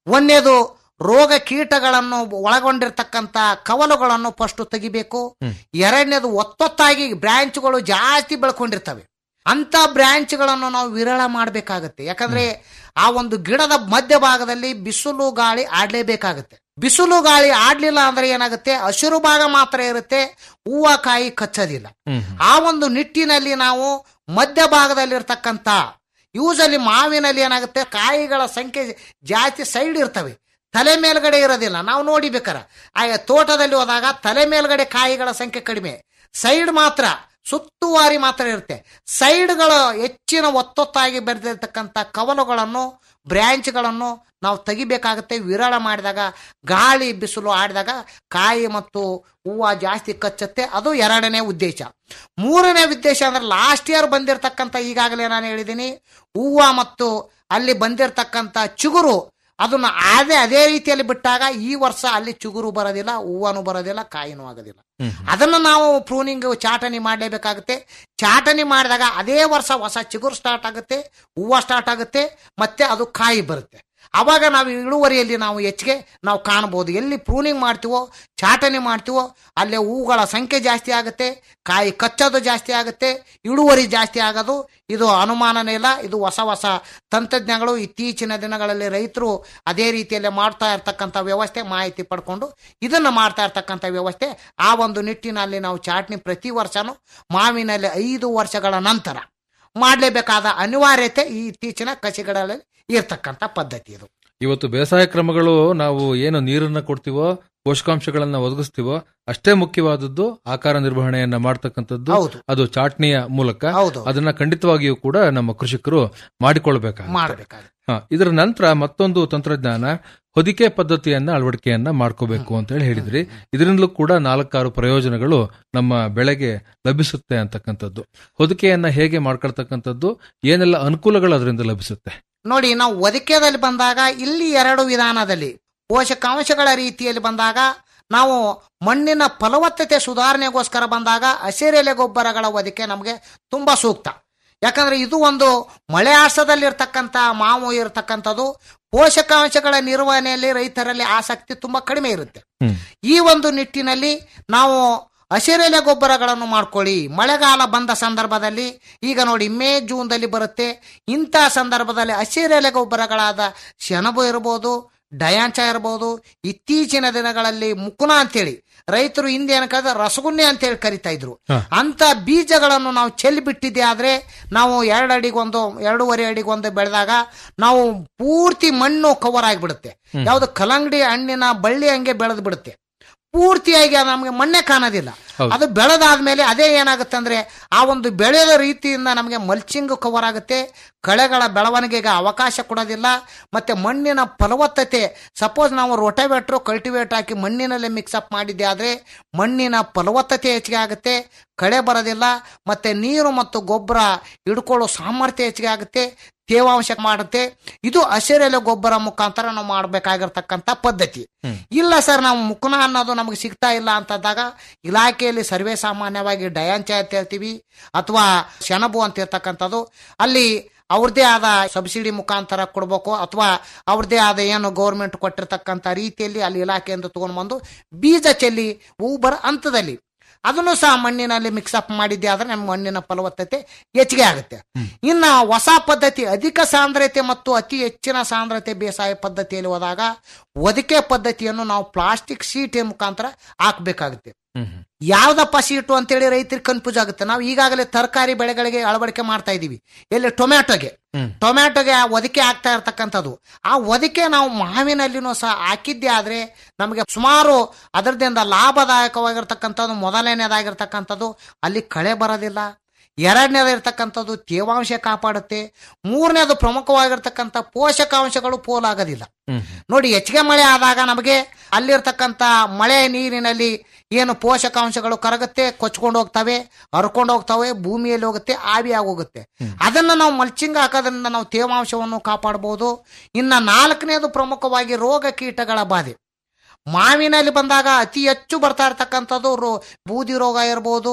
[SPEAKER 6] ಒಂದೇದು ರೋಗ ಕೀಟಗಳನ್ನು ಒಳಗೊಂಡಿರ್ತಕ್ಕಂಥ ಕವಲುಗಳನ್ನು ಫಸ್ಟ್ ತೆಗಿಬೇಕು ಎರಡನೇದು ಒತ್ತೊತ್ತಾಗಿ ಬ್ರಾಂಚ್ಗಳು ಜಾಸ್ತಿ ಬೆಳ್ಕೊಂಡಿರ್ತವೆ ಅಂತ ಬ್ರಾಂಚ್ಗಳನ್ನು ನಾವು ವಿರಳ ಮಾಡಬೇಕಾಗತ್ತೆ ಯಾಕಂದ್ರೆ ಆ ಒಂದು ಗಿಡದ ಮಧ್ಯಭಾಗದಲ್ಲಿ ಬಿಸಿಲು ಗಾಳಿ ಆಡ್ಲೇಬೇಕಾಗತ್ತೆ ಬಿಸಿಲು ಗಾಳಿ ಆಡ್ಲಿಲ್ಲ ಅಂದ್ರೆ ಏನಾಗುತ್ತೆ ಹಸಿರು ಭಾಗ ಮಾತ್ರ ಇರುತ್ತೆ ಹೂವ ಕಾಯಿ ಕಚ್ಚೋದಿಲ್ಲ ಆ ಒಂದು ನಿಟ್ಟಿನಲ್ಲಿ ನಾವು ಮಧ್ಯಭಾಗದಲ್ಲಿರ್ತಕ್ಕಂಥ ಯೂಸಲಿ ಮಾವಿನಲ್ಲಿ ಏನಾಗುತ್ತೆ ಕಾಯಿಗಳ ಸಂಖ್ಯೆ ಜಾಸ್ತಿ ಸೈಡ್ ಇರ್ತವೆ ತಲೆ ಮೇಲ್ಗಡೆ ಇರೋದಿಲ್ಲ ನಾವು ನೋಡಿಬೇಕಾರ ಆ ತೋಟದಲ್ಲಿ ಹೋದಾಗ ತಲೆ ಮೇಲ್ಗಡೆ ಕಾಯಿಗಳ ಸಂಖ್ಯೆ ಕಡಿಮೆ ಸೈಡ್ ಮಾತ್ರ ಸುತ್ತುವಾರಿ ಮಾತ್ರ ಇರುತ್ತೆ ಸೈಡ್ಗಳು ಹೆಚ್ಚಿನ ಒತ್ತೊತ್ತಾಗಿ ಬೆರೆದಿರ್ತಕ್ಕಂಥ ಕವಲುಗಳನ್ನು ಬ್ರ್ಯಾಂಚ್ಗಳನ್ನು ನಾವು ತೆಗಿಬೇಕಾಗುತ್ತೆ ವಿರಳ ಮಾಡಿದಾಗ ಗಾಳಿ ಬಿಸಿಲು ಆಡಿದಾಗ ಕಾಯಿ ಮತ್ತು ಹೂವು ಜಾಸ್ತಿ ಕಚ್ಚುತ್ತೆ ಅದು ಎರಡನೇ ಉದ್ದೇಶ ಮೂರನೇ ಉದ್ದೇಶ ಅಂದ್ರೆ ಲಾಸ್ಟ್ ಇಯರ್ ಬಂದಿರತಕ್ಕಂಥ ಈಗಾಗಲೇ ನಾನು ಹೇಳಿದ್ದೀನಿ ಹೂವು ಮತ್ತು ಅಲ್ಲಿ ಬಂದಿರತಕ್ಕಂಥ ಚಿಗುರು ಅದನ್ನ ಅದೇ ಅದೇ ರೀತಿಯಲ್ಲಿ ಬಿಟ್ಟಾಗ ಈ ವರ್ಷ ಅಲ್ಲಿ ಚಿಗುರು ಬರೋದಿಲ್ಲ ಹೂವನು ಬರೋದಿಲ್ಲ ಕಾಯಿನೂ ಆಗೋದಿಲ್ಲ ಅದನ್ನು ನಾವು ಪ್ರೂನಿಂಗ್ ಚಾಟನಿ ಮಾಡಲೇಬೇಕಾಗುತ್ತೆ ಚಾಟನಿ ಮಾಡಿದಾಗ ಅದೇ ವರ್ಷ ಹೊಸ ಚಿಗುರು ಸ್ಟಾರ್ಟ್ ಆಗುತ್ತೆ ಹೂವು ಸ್ಟಾರ್ಟ್ ಆಗುತ್ತೆ ಮತ್ತೆ ಅದು ಕಾಯಿ ಬರುತ್ತೆ ಅವಾಗ ನಾವು ಇಳುವರಿಯಲ್ಲಿ ನಾವು ಹೆಚ್ಚಿಗೆ ನಾವು ಕಾಣಬಹುದು ಎಲ್ಲಿ ಪ್ರೂನಿಂಗ್ ಮಾಡ್ತೀವೋ ಚಾಟನಿ ಮಾಡ್ತೀವೋ ಅಲ್ಲೇ ಹೂಗಳ ಸಂಖ್ಯೆ ಜಾಸ್ತಿ ಆಗುತ್ತೆ ಕಾಯಿ ಕಚ್ಚೋದು ಜಾಸ್ತಿ ಆಗುತ್ತೆ ಇಳುವರಿ ಜಾಸ್ತಿ ಆಗೋದು ಇದು ಅನುಮಾನನೇ ಇಲ್ಲ ಇದು ಹೊಸ ಹೊಸ ತಂತ್ರಜ್ಞಾನಗಳು ಇತ್ತೀಚಿನ ದಿನಗಳಲ್ಲಿ ರೈತರು ಅದೇ ರೀತಿಯಲ್ಲಿ ಮಾಡ್ತಾ ಇರ್ತಕ್ಕಂಥ ವ್ಯವಸ್ಥೆ ಮಾಹಿತಿ ಪಡ್ಕೊಂಡು ಇದನ್ನು ಮಾಡ್ತಾ ಇರ್ತಕ್ಕಂಥ ವ್ಯವಸ್ಥೆ ಆ ಒಂದು ನಿಟ್ಟಿನಲ್ಲಿ ನಾವು ಚಾಟ್ನಿ ಪ್ರತಿ ವರ್ಷನೂ ಮಾವಿನಲ್ಲಿ ಐದು ವರ್ಷಗಳ ನಂತರ ಮಾಡಲೇಬೇಕಾದ ಅನಿವಾರ್ಯತೆ ಈ ಇತ್ತೀಚಿನ ಕಸಿಗಳಲ್ಲಿ ಇರ್ತಕ್ಕಂಥ ಪದ್ಧತಿ ಇದು
[SPEAKER 5] ಇವತ್ತು ಬೇಸಾಯ ಕ್ರಮಗಳು ನಾವು ಏನು ನೀರನ್ನ ಕೊಡ್ತೀವೋ ಪೋಷಕಾಂಶಗಳನ್ನ ಒದಗಿಸ್ತೀವೋ ಅಷ್ಟೇ ಮುಖ್ಯವಾದದ್ದು ಆಕಾರ ನಿರ್ವಹಣೆಯನ್ನ ಮಾಡ್ತಕ್ಕಂಥದ್ದು
[SPEAKER 6] ಹೌದು.
[SPEAKER 5] ಅದು ಚಾಟ್ನಿಯ ಮೂಲಕ
[SPEAKER 6] ಹೌದು.
[SPEAKER 5] ಅದನ್ನ ಖಂಡಿತವಾಗಿಯೂ ಕೂಡ ನಮ್ಮ ಕೃಷಿಕರು ಮಾಡಿಕೊಳ್ಬೇಕಾಗುತ್ತೆ
[SPEAKER 6] ಮಾಡಬೇಕಾಗುತ್ತೆ
[SPEAKER 5] ಹ, ಇದರ ನಂತರ ಮತ್ತೊಂದು ತಂತ್ರಜ್ಞಾನ ಹೊದಿಕೆ ಪದ್ಧತಿಯನ್ನ ಅಳವಡಿಕೆಯನ್ನ ಮಾಡ್ಕೋಬೇಕು ಅಂತ ಹೇಳಿ ಹೇಳಿದ್ರಿ ಇದರಿಂದಲೂ ಕೂಡ ನಾಲ್ಕಾರು ಪ್ರಯೋಜನಗಳು ನಮ್ಮ ಬೆಳೆಗೆ ಲಭಿಸುತ್ತೆ ಅಂತಕ್ಕಂಥದ್ದು ಹೊದಿಕೆಯನ್ನ ಹೇಗೆ ಮಾಡ್ಕೊಳ್ತಕ್ಕಂಥದ್ದು ಏನೆಲ್ಲ ಅನುಕೂಲಗಳು ಅದರಿಂದ ಲಭಿಸುತ್ತೆ
[SPEAKER 6] ನೋಡಿ ನಾವು ಒದಕೆದಲ್ಲಿ ಬಂದಾಗ ಇಲ್ಲಿ ಎರಡು ವಿಧಾನದಲ್ಲಿ ಪೋಷಕಾಂಶಗಳ ರೀತಿಯಲ್ಲಿ ಬಂದಾಗ ನಾವು ಮಣ್ಣಿನ ಫಲವತ್ತತೆ ಸುಧಾರಣೆಗೋಸ್ಕರ ಬಂದಾಗ ಹಸಿರೆಲೆ ಗೊಬ್ಬರಗಳ ಒದಕೆ ನಮಗೆ ತುಂಬಾ ಸೂಕ್ತ ಯಾಕಂದ್ರೆ ಇದು ಒಂದು ಮಳೆ ಆಶ್ರದಲ್ಲಿರ್ತಕ್ಕಂಥ ಮಾವು ಇರತಕ್ಕಂಥದ್ದು ಪೋಷಕಾಂಶಗಳ ನಿರ್ವಹಣೆಯಲ್ಲಿ ರೈತರಲ್ಲಿ ಆಸಕ್ತಿ ತುಂಬಾ ಕಡಿಮೆ ಇರುತ್ತೆ ಈ ಒಂದು ನಿಟ್ಟಿನಲ್ಲಿ ನಾವು ಹಸಿರೆಲೆ ಗೊಬ್ಬರಗಳನ್ನು ಮಾಡ್ಕೊಳ್ಳಿ ಮಳೆಗಾಲ ಬಂದ ಸಂದರ್ಭದಲ್ಲಿ ಈಗ ನೋಡಿ ಮೇ ಜೂನ್ದಲ್ಲಿ ಬರುತ್ತೆ ಇಂಥ ಸಂದರ್ಭದಲ್ಲಿ ಹಸಿರೆಲೆ ಗೊಬ್ಬರಗಳಾದ ಸೆಣಬು ಇರ್ಬೋದು ಡಯಾಂಚ ಇರ್ಬೋದು ಇತ್ತೀಚಿನ ದಿನಗಳಲ್ಲಿ ಮುಕುನ ಅಂತೇಳಿ ರೈತರು ಹಿಂದೆ ಏನಕ್ಕಾದ್ರೆ ರಸಗುನ್ನೆ ಅಂತೇಳಿ ಕರಿತಾ ಇದ್ರು ಅಂತ ಬೀಜಗಳನ್ನು ನಾವು ಚೆಲ್ಲಿ ಬಿಟ್ಟಿದ್ದೆ ಆದ್ರೆ ನಾವು ಎರಡು ಅಡಿಗೊಂದು ಎರಡೂವರೆ ಅಡಿಗೊಂದು ಬೆಳೆದಾಗ ನಾವು ಪೂರ್ತಿ ಮಣ್ಣು ಕವರ್ ಆಗಿಬಿಡುತ್ತೆ ಯಾವ್ದು ಕಲ್ಲಂಗಡಿ ಹಣ್ಣಿನ ಬಳ್ಳಿ ಹಂಗೆ ಬೆಳೆದು ಬಿಡುತ್ತೆ ಪೂರ್ತಿಯಾಗಿ ಅದು ನಮಗೆ ಮಣ್ಣೆ ಕಾಣೋದಿಲ್ಲ ಅದು ಬೆಳೆದಾದ್ಮೇಲೆ ಅದೇ ಏನಾಗುತ್ತೆ ಅಂದ್ರೆ ಆ ಒಂದು ಬೆಳೆದ ರೀತಿಯಿಂದ ನಮಗೆ ಮಲ್ಚಿಂಗ್ ಕವರ್ ಆಗುತ್ತೆ ಕಳೆಗಳ ಬೆಳವಣಿಗೆಗೆ ಅವಕಾಶ ಕೊಡೋದಿಲ್ಲ ಮತ್ತೆ ಮಣ್ಣಿನ ಫಲವತ್ತತೆ ಸಪೋಸ್ ನಾವು ರೋಟೋವೇಟ್ರು ಕಲ್ಟಿವೇಟ್ ಹಾಕಿ ಮಣ್ಣಿನಲ್ಲಿ ಮಿಕ್ಸ್ ಅಪ್ ಮಾಡಿದ್ದೆ ಆದ್ರೆ ಮಣ್ಣಿನ ಫಲವತ್ತತೆ ಹೆಚ್ಚಿಗೆ ಆಗುತ್ತೆ ಕಳೆ ಬರೋದಿಲ್ಲ ಮತ್ತೆ ನೀರು ಮತ್ತು ಗೊಬ್ಬರ ಹಿಡ್ಕೊಳ್ಳೋ ಸಾಮರ್ಥ್ಯ ಹೆಚ್ಚಿಗೆ ಆಗುತ್ತೆ ತೇವಾಂಶ ಮಾಡುತ್ತೆ ಇದು ಹಸಿರೆಲೆ ಗೊಬ್ಬರ ಮುಖಾಂತರ ನಾವು ಮಾಡಬೇಕಾಗಿರ್ತಕ್ಕಂಥ ಪದ್ಧತಿ ಇಲ್ಲ ಸರ್ ನಾವು ಮುಖನ ಅನ್ನೋದು ನಮಗೆ ಸಿಗ್ತಾ ಇಲ್ಲ ಅಂತಂದಾಗ ಇಲಾಖೆಯಲ್ಲಿ ಸರ್ವೇ ಸಾಮಾನ್ಯವಾಗಿ ಡಯಾಂಚ ಅಂತ ಹೇಳ್ತೀವಿ ಅಥವಾ ಸೆಣಬು ಅಂತ ಇರ್ತಕ್ಕಂಥದ್ದು ಅಲ್ಲಿ ಅವ್ರದ್ದೇ ಆದ ಸಬ್ಸಿಡಿ ಮುಖಾಂತರ ಕೊಡ್ಬೇಕು ಅಥವಾ ಅವ್ರದ್ದೇ ಆದ ಏನು ಗೌರ್ಮೆಂಟ್ ಕೊಟ್ಟಿರ್ತಕ್ಕಂಥ ರೀತಿಯಲ್ಲಿ ಅಲ್ಲಿ ಇಲಾಖೆಯಿಂದ ತಗೊಂಡು ಬಂದು ಬೀಜ ಚೆಲ್ಲಿ ಹೂ ಬರೋ ಹಂತದಲ್ಲಿ ಅದನ್ನು ಸಹ ಮಣ್ಣಿನಲ್ಲಿ ಮಿಕ್ಸ್ ಅಪ್ ಮಾಡಿದ್ದೆ ಆದ್ರೆ ನಮ್ಮ ಮಣ್ಣಿನ ಫಲವತ್ತತೆ ಹೆಚ್ಚಿಗೆ ಆಗುತ್ತೆ ಇನ್ನು ಹೊಸ ಪದ್ಧತಿ ಅಧಿಕ ಸಾಂದ್ರತೆ ಮತ್ತು ಅತಿ ಹೆಚ್ಚಿನ ಸಾಂದ್ರತೆ ಬೇಸಾಯ ಪದ್ಧತಿಯಲ್ಲಿ ಹೋದಾಗ ಒದಕೆ ಪದ್ಧತಿಯನ್ನು ನಾವು ಪ್ಲಾಸ್ಟಿಕ್ ಶೀಟ್ ಮುಖಾಂತರ ಹಾಕಬೇಕಾಗುತ್ತೆ ಯಾವ್ದಪ್ಪ ಸೀಟು ಅಂತೇಳಿ ರೈತರಿಗೆ ಕನ್ಫ್ಯೂಸ್ ಆಗುತ್ತೆ ನಾವು ಈಗಾಗಲೇ ತರಕಾರಿ ಬೆಳೆಗಳಿಗೆ ಅಳವಡಿಕೆ ಮಾಡ್ತಾ ಇದೀವಿ ಎಲ್ಲಿ ಟೊಮ್ಯಾಟೊಗೆ ಟೊಮ್ಯಾಟೊಗೆ ಆ ಒದಕೆ ಆಗ್ತಾ ಇರ್ತಕ್ಕಂಥದ್ದು ಆ ಒದಕೆ ನಾವು ಮಾವಿನಲ್ಲಿನೂ ಸಹ ಹಾಕಿದ್ದೆ ಆದ್ರೆ ನಮಗೆ ಸುಮಾರು ಅದರದಿಂದ ಲಾಭದಾಯಕವಾಗಿರ್ತಕ್ಕಂಥದ್ದು ಮೊದಲನೇದಾಗಿರ್ತಕ್ಕಂಥದ್ದು ಅಲ್ಲಿ ಕಳೆ ಬರೋದಿಲ್ಲ ಎರಡನೇದು ಇರ್ತಕ್ಕಂಥದ್ದು ತೇವಾಂಶ ಕಾಪಾಡುತ್ತೆ ಮೂರನೇದು ಪ್ರಮುಖವಾಗಿರ್ತಕ್ಕಂಥ ಪೋಷಕಾಂಶಗಳು ಪೋಲಾಗೋದಿಲ್ಲ ನೋಡಿ ಹೆಚ್ಚಿಗೆ ಮಳೆ ಆದಾಗ ನಮಗೆ ಅಲ್ಲಿರ್ತಕ್ಕಂಥ ಮಳೆ ನೀರಿನಲ್ಲಿ ಏನು ಪೋಷಕಾಂಶಗಳು ಕರಗುತ್ತೆ ಕೊಚ್ಕೊಂಡು ಹೋಗ್ತವೆ ಹರ್ಕೊಂಡು ಹೋಗ್ತವೆ ಭೂಮಿಯಲ್ಲಿ ಹೋಗುತ್ತೆ ಆವಿ ಆಗೋಗುತ್ತೆ ಅದನ್ನ ನಾವು ಮಲ್ಚಿಂಗ್ ಹಾಕೋದ್ರಿಂದ ನಾವು ತೇವಾಂಶವನ್ನು ಕಾಪಾಡಬಹುದು ಇನ್ನ ನಾಲ್ಕನೇದು ಪ್ರಮುಖವಾಗಿ ರೋಗ ಕೀಟಗಳ ಬಾಧೆ ಮಾವಿನಲ್ಲಿ ಬಂದಾಗ ಅತಿ ಹೆಚ್ಚು ಬರ್ತಾ ಇರ್ತಕ್ಕಂಥದ್ದು ರೋ ಬೂದಿ ರೋಗ ಇರ್ಬೋದು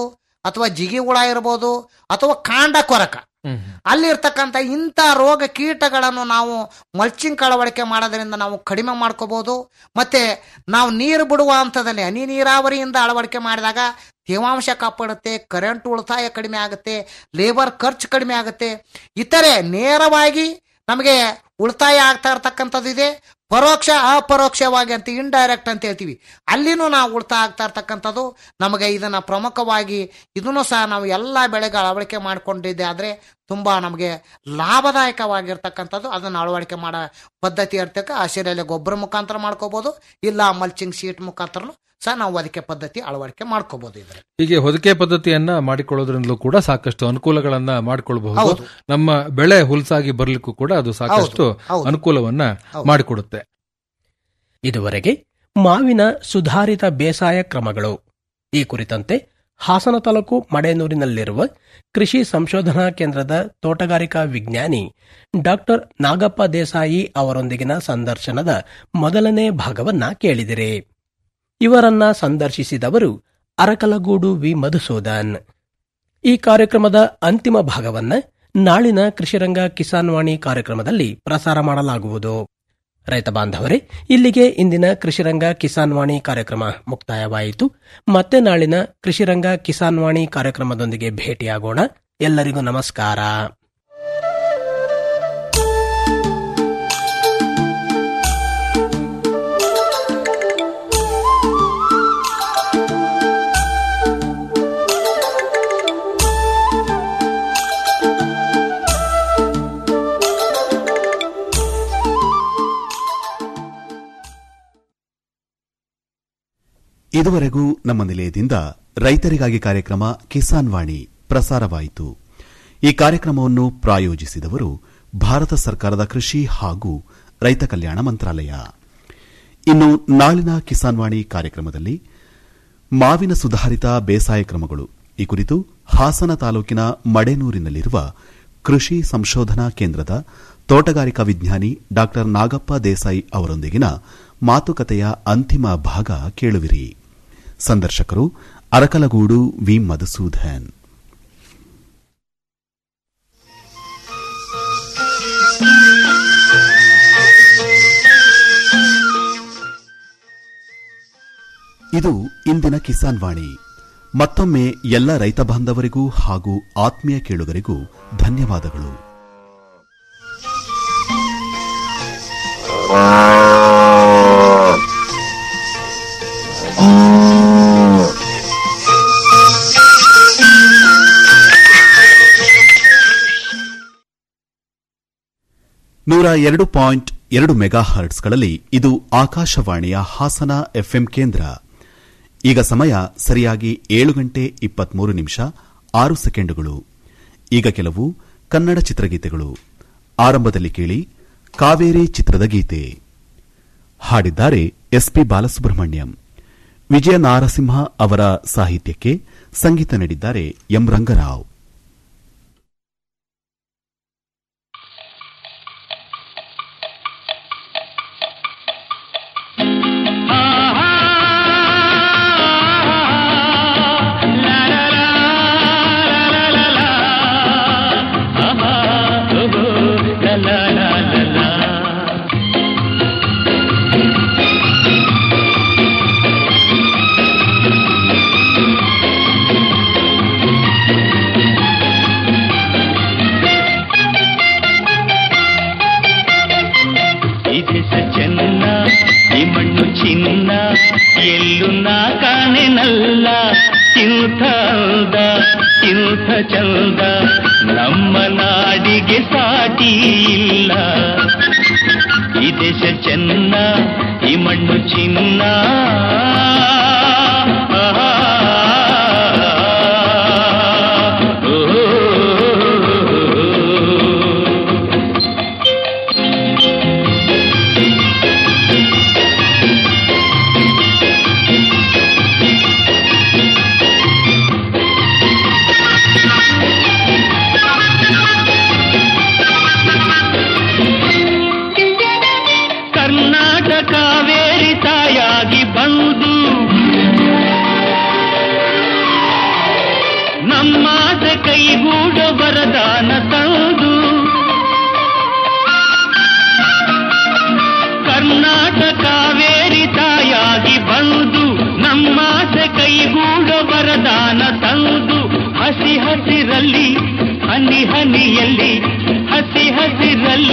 [SPEAKER 6] ಅಥವಾ ಜಿಗಿ ಹುಳ ಇರ್ಬೋದು ಅಥವಾ ಕಾಂಡ ಕೊರಕ ಅಲ್ಲಿರ್ತಕ್ಕಂಥ ಇಂಥ ರೋಗ ಕೀಟಗಳನ್ನು ನಾವು ಮಲ್ಚಿಂಗ್ ಅಳವಡಿಕೆ ಮಾಡೋದ್ರಿಂದ ನಾವು ಕಡಿಮೆ ಮಾಡ್ಕೋಬಹುದು ಮತ್ತೆ ನಾವು ನೀರು ಬಿಡುವ ಹಂತದಲ್ಲಿ ಹನಿ ನೀರಾವರಿಯಿಂದ ಅಳವಡಿಕೆ ಮಾಡಿದಾಗ ತೇವಾಂಶ ಕಾಪಾಡುತ್ತೆ ಕರೆಂಟ್ ಉಳಿತಾಯ ಕಡಿಮೆ ಆಗುತ್ತೆ ಲೇಬರ್ ಖರ್ಚು ಕಡಿಮೆ ಆಗುತ್ತೆ ಇತರೆ ನೇರವಾಗಿ ನಮಗೆ ಉಳಿತಾಯ ಆಗ್ತಾ ಇರ್ತಕ್ಕಂಥದ್ದು ಇದೆ ಪರೋಕ್ಷ ಅಪರೋಕ್ಷವಾಗಿ ಅಂತ ಇಂಡೈರೆಕ್ಟ್ ಅಂತ ಹೇಳ್ತೀವಿ ಅಲ್ಲಿನೂ ನಾವು ಉಳಿತಾಯ ಆಗ್ತಾ ಇರ್ತಕ್ಕಂಥದ್ದು ನಮಗೆ ಇದನ್ನ ಪ್ರಮುಖವಾಗಿ ಇದನ್ನು ಸಹ ನಾವು ಎಲ್ಲ ಬೆಳೆಗಳ ಅಳವಡಿಕೆ ಮಾಡಿಕೊಂಡಿದ್ದೆ ಆದರೆ ತುಂಬಾ ನಮಗೆ ಲಾಭದಾಯಕವಾಗಿರ್ತಕ್ಕಂಥದ್ದು ಅದನ್ನು ಅಳವಡಿಕೆ ಮಾಡೋ ಪದ್ಧತಿ ಇರ್ತಕ್ಕ ಹಸಿರೆಲೆ ಗೊಬ್ಬರ ಮುಖಾಂತರ ಮಾಡ್ಕೋಬಹುದು ಇಲ್ಲ ಮಲ್ಚಿಂಗ್ ಶೀಟ್ ಮುಖಾಂತರನು ಸಹ ನಾವು ಅದಕ್ಕೆ ಪದ್ಧತಿ ಅಳವಡಿಕೆ ಮಾಡ್ಕೋಬಹುದು ಇದ್ರೆ
[SPEAKER 5] ಹೀಗೆ ಹೊದಿಕೆ ಪದ್ಧತಿಯನ್ನ ಮಾಡಿಕೊಳ್ಳೋದ್ರಿಂದಲೂ ಕೂಡ ಸಾಕಷ್ಟು ಅನುಕೂಲಗಳನ್ನ ಮಾಡಿಕೊಳ್ಳಬಹುದು
[SPEAKER 6] ಹೌದು.
[SPEAKER 5] ನಮ್ಮ ಬೆಳೆ ಹುಲ್ಸಾಗಿ ಬರ್ಲಿಕ್ಕೂ ಕೂಡ ಅದು ಸಾಕಷ್ಟು
[SPEAKER 6] ಹೌದು, ಹೌದು.
[SPEAKER 5] ಅನುಕೂಲವನ್ನ
[SPEAKER 6] ಹೌದು.
[SPEAKER 5] ಮಾಡಿಕೊಡುತ್ತೆ
[SPEAKER 4] ಇದುವರೆಗೆ ಮಾವಿನ ಸುಧಾರಿತ ಬೇಸಾಯ ಕ್ರಮಗಳು ಈ ಕುರಿತಂತೆ ಹಾಸನ ತಾಲೂಕು ಮಡೆನೂರಿನಲ್ಲಿರುವ ಕೃಷಿ ಸಂಶೋಧನಾ ಕೇಂದ್ರದ ತೋಟಗಾರಿಕಾ ವಿಜ್ಞಾನಿ ಡಾಕ್ಟರ್ ನಾಗಪ್ಪ ದೇಸಾಯಿ ಅವರೊಂದಿಗಿನ ಸಂದರ್ಶನದ ಮೊದಲನೇ ಭಾಗವನ್ನ ಕೇಳಿದಿರಿ ಇವರನ್ನ ಸಂದರ್ಶಿಸಿದವರು ಅರಕಲಗೂಡು ವಿ ಮಧುಸೂದನ್ ಈ ಕಾರ್ಯಕ್ರಮದ ಅಂತಿಮ ಭಾಗವನ್ನ ನಾಳಿನ ಕೃಷಿರಂಗ ಕಿಸಾನ್ ವಾಣಿ ಕಾರ್ಯಕ್ರಮದಲ್ಲಿ ಪ್ರಸಾರ ಮಾಡಲಾಗುವುದು ರೈತ ಬಾಂಧವರೇ ಇಲ್ಲಿಗೆ ಇಂದಿನ ಕೃಷಿರಂಗ ಕಿಸಾನ್ ವಾಣಿ ಕಾರ್ಯಕ್ರಮ ಮುಕ್ತಾಯವಾಯಿತು ಮತ್ತೆ ನಾಳಿನ ಕೃಷಿರಂಗ ಕಿಸಾನ್ ವಾಣಿ ಕಾರ್ಯಕ್ರಮದೊಂದಿಗೆ ಭೇಟಿಯಾಗೋಣ ಎಲ್ಲರಿಗೂ ನಮಸ್ಕಾರ
[SPEAKER 3] ಇದುವರೆಗೂ ನಮ್ಮ ನಿಲಯದಿಂದ ರೈತರಿಗಾಗಿ ಕಾರ್ಯಕ್ರಮ ಕಿಸಾನ್ ವಾಣಿ ಪ್ರಸಾರವಾಯಿತು ಈ ಕಾರ್ಯಕ್ರಮವನ್ನು ಪ್ರಾಯೋಜಿಸಿದವರು ಭಾರತ ಸರ್ಕಾರದ ಕೃಷಿ ಹಾಗೂ ರೈತ ಕಲ್ಯಾಣ ಮಂತ್ರಾಲಯ ಇನ್ನು ನಾಳಿನ ಕಿಸಾನ್ ವಾಣಿ ಕಾರ್ಯಕ್ರಮದಲ್ಲಿ ಮಾವಿನ ಸುಧಾರಿತ ಬೇಸಾಯ ಕ್ರಮಗಳು ಈ ಕುರಿತು ಹಾಸನ ತಾಲೂಕಿನ ಮಡೆನೂರಿನಲ್ಲಿರುವ ಕೃಷಿ ಸಂಶೋಧನಾ ಕೇಂದ್ರದ ತೋಟಗಾರಿಕಾ ವಿಜ್ಞಾನಿ ಡಾ ನಾಗಪ್ಪ ದೇಸಾಯಿ ಅವರೊಂದಿಗಿನ ಮಾತುಕತೆಯ ಅಂತಿಮ ಭಾಗ ಕೇಳುವಿರಿ ಸಂದರ್ಶಕರು ಅರಕಲಗೂಡು ವಿ ಮಧುಸೂದನ್ ಇದು ಇಂದಿನ ಕಿಸಾನ್ ವಾಣಿ ಮತ್ತೊಮ್ಮೆ ಎಲ್ಲ ರೈತ ಬಾಂಧವರಿಗೂ ಹಾಗೂ ಆತ್ಮೀಯ ಕೇಳುಗರಿಗೂ ಧನ್ಯವಾದಗಳು ನೂರ ಎರಡು ಪಾಯಿಂಟ್ ಎರಡು ಮೆಗಾ ಹರ್ಟ್ಸ್ಗಳಲ್ಲಿ ಇದು ಆಕಾಶವಾಣಿಯ ಹಾಸನ ಎಫ್ಎಂ ಕೇಂದ್ರ ಈಗ ಸಮಯ ಸರಿಯಾಗಿ ಏಳು ಗಂಟೆ ಇಪ್ಪತ್ಮೂರು ನಿಮಿಷ ಆರು ಸೆಕೆಂಡುಗಳು ಈಗ ಕೆಲವು ಕನ್ನಡ ಚಿತ್ರಗೀತೆಗಳು ಆರಂಭದಲ್ಲಿ ಕೇಳಿ ಕಾವೇರಿ ಚಿತ್ರದ ಗೀತೆ ಹಾಡಿದ್ದಾರೆ ಎಸ್ಪಿ ಬಾಲಸುಬ್ರಹ್ಮಣ್ಯಂ ವಿಜಯ ನಾರಸಿಂಹ ಅವರ ಸಾಹಿತ್ಯಕ್ಕೆ ಸಂಗೀತ ನೀಡಿದ್ದಾರೆ ಎಂ ರಂಗರಾವ್
[SPEAKER 7] ಈ ದೇಶ ಚೆನ್ನ ಈ ಮಣ್ಣು ಚಿನ್ನ ಎಲ್ಲೂ ನಾ ಕಾಣೆನಲ್ಲ ಇಂಥ ಅಂದ ಇಂಥ ಚಂದ ನಮ್ಮ ನಾಡಿಗೆ ಸಾಟಿ ಇಲ್ಲ ಈ ದೇಶ ಚೆನ್ನ ಈ ಮಣ್ಣು ಚಿನ್ನ ಓ ಕರ್ನಾಟಕ ಕಾವೇರಿ ತಾಯಾಗಿ ಬಂದು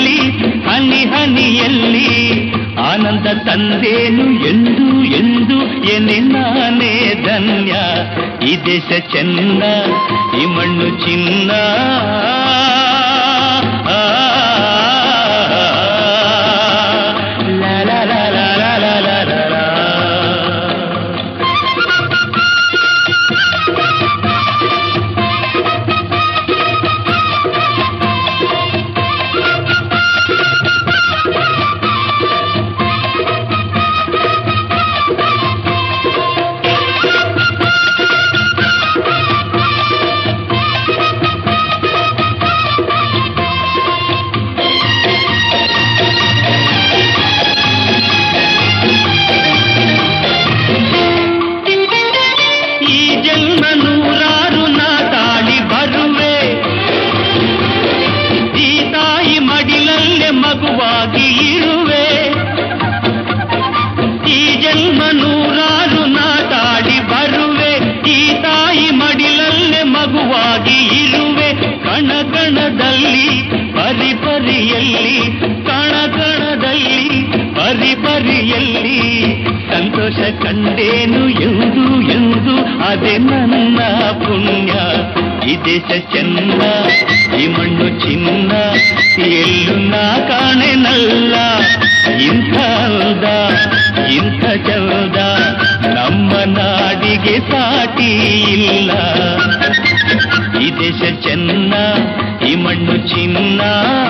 [SPEAKER 7] ಹನಿಯಲ್ಲಿ ಹನಿ ಹನಿಯಲ್ಲಿ ಆನಂದ ತಂದೇನು ಎಂದು ಎಂದು ಎನೆ ನಾನೇ ಧನ್ಯ ಈ ದೇಶ ಚೆನ್ನ ಈ ಮಣ್ಣು ಚಿನ್ನ ಲಾ ಲಾ ಲಾ ಲಾ ಲಾ ಲಾ ಲಾ ಲಾ ಲಾ. ಈ ಜನ್ಮ ನೂರಾರು ನಾ ತಾಳಿ ಬರುವೆ ಈ ತಾಯಿ ಮಡಿಲಲ್ಲೇ ಮಗುವಾಗಿ ಇರುವೆ ಈ ಜನ್ಮ ನೂರಾರು ನಾ ತಾಳಿ ಬರುವೆ ಈ ತಾಯಿ ಮಡಿಲಲ್ಲೇ ಮಗುವಾಗಿ ಇರುವೆ ಕಣ ಕಣದಲ್ಲಿ ಪರಿ ಪರಿಯಲ್ಲಿ ಕಣ ಕಣದಲ್ಲಿ ಪರಿ ಪರಿಯಲ್ಲಿ ಸಂತೋಷ ಕಂಡೇನು ಎಂದು ಎಂದು ಅದೇ ನನ್ನ ಪುಣ್ಯ ಈ ದೇಶ ಚೆನ್ನ ಈ ಮಣ್ಣು ಚಿನ್ನ ಎಲ್ಲೂ ನಾ ಕಾಣೆನಲ್ಲ ಇಂಥ ಅಂದ ಇಂಥ ಚಂದ ನಮ್ಮ ನಾಡಿಗೆ ಸಾಟಿ ಇಲ್ಲ ಈ ದೇಶ ಚೆನ್ನ ಈ ಮಣ್ಣು ಚಿನ್ನ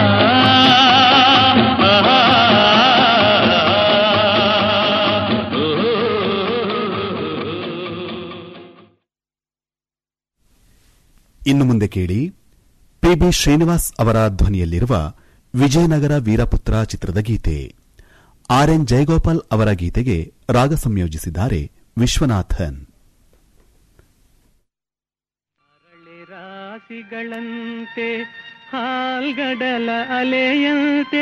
[SPEAKER 3] ಇನ್ನು ಮುಂದೆ ಕೇಳಿ ಪಿಬಿ ಶ್ರೀನಿವಾಸ್ ಅವರ ಧ್ವನಿಯಲ್ಲಿರುವ ವಿಜಯನಗರ ವೀರಪುತ್ರ ಚಿತ್ರದ ಗೀತೆ ಆರ್ ಎನ್ ಜಯಗೋಪಾಲ್ ಅವರ ಗೀತೆಗೆ ರಾಗ ಸಂಯೋಜಿಸಿದ್ದಾರೆ ವಿಶ್ವನಾಥನ್
[SPEAKER 8] ರಾಸಿಗಳಂತೆ ಹಾಲ್ಗಡಲ ಅಲೆಯಂತೆ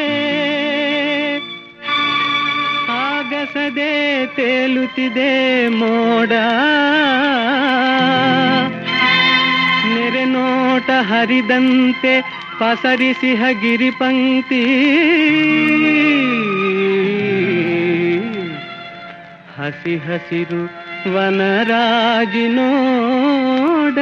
[SPEAKER 8] ಆಗಸದೆ ತೇಲುತ್ತಿದೆ ಮೋಡ ನೆರೆ ನೋಟ ಹರಿದಂತೆ ಪಸರಿಸಿ ಹಗಿರಿ ಪಂಕ್ತಿ ಹಸಿ ಹಸಿರು ವನರಾಜಿನೋಡ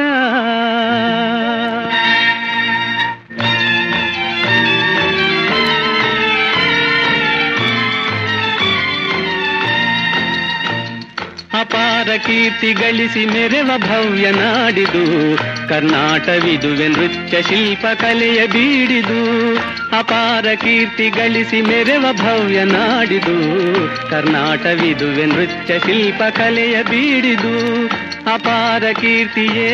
[SPEAKER 8] ಅಪಾರ ಕೀರ್ತಿ ಗಳಿಸಿ ಮೆರೆವ ಭವ್ಯ ನಾಡಿದು ಕರ್ನಾಟವಿದುವೆ ನೃತ್ಯ ಶಿಲ್ಪ ಕಲೆಯ ಬೀಡಿದು ಅಪಾರ ಕೀರ್ತಿ ಗಳಿಸಿ ಮೆರೆವ ಭವ್ಯ ನಾಡಿದು ಕರ್ನಾಟವಿದುವೆ ನೃತ್ಯ ಶಿಲ್ಪ ಕಲೆಯ ಬೀಡಿದು ಅಪಾರ ಕೀರ್ತಿಯೇ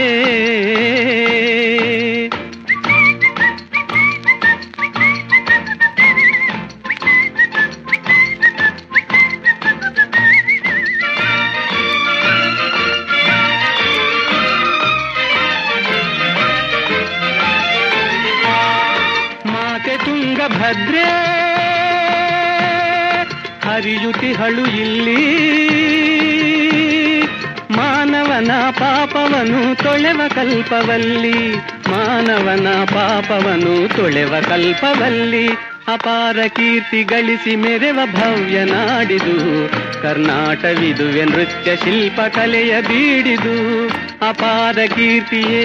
[SPEAKER 8] ಮಾತೆ ತುಂಗಭದ್ರೆ ಹರಿಯುತಿಹಳು ಇಲ್ಲಿ ಮಾನವನ ಪಾಪವನು ತೊಳೆವ ಕಲ್ಪವಲ್ಲಿ ಮಾನವನ ಪಾಪವನು ತೊಳೆವ ಕಲ್ಪವಲ್ಲಿ ಅಪಾರ ಕೀರ್ತಿ ಗಳಿಸಿ ಮೆರೆವ ಭವ್ಯ ನಾಡಿದು ಕರ್ನಾಟವಿದುವೆ ನೃತ್ಯ ಶಿಲ್ಪ ಕಲೆಯ ಬೀಡಿದು ಅಪಾರ ಕೀರ್ತಿಯೇ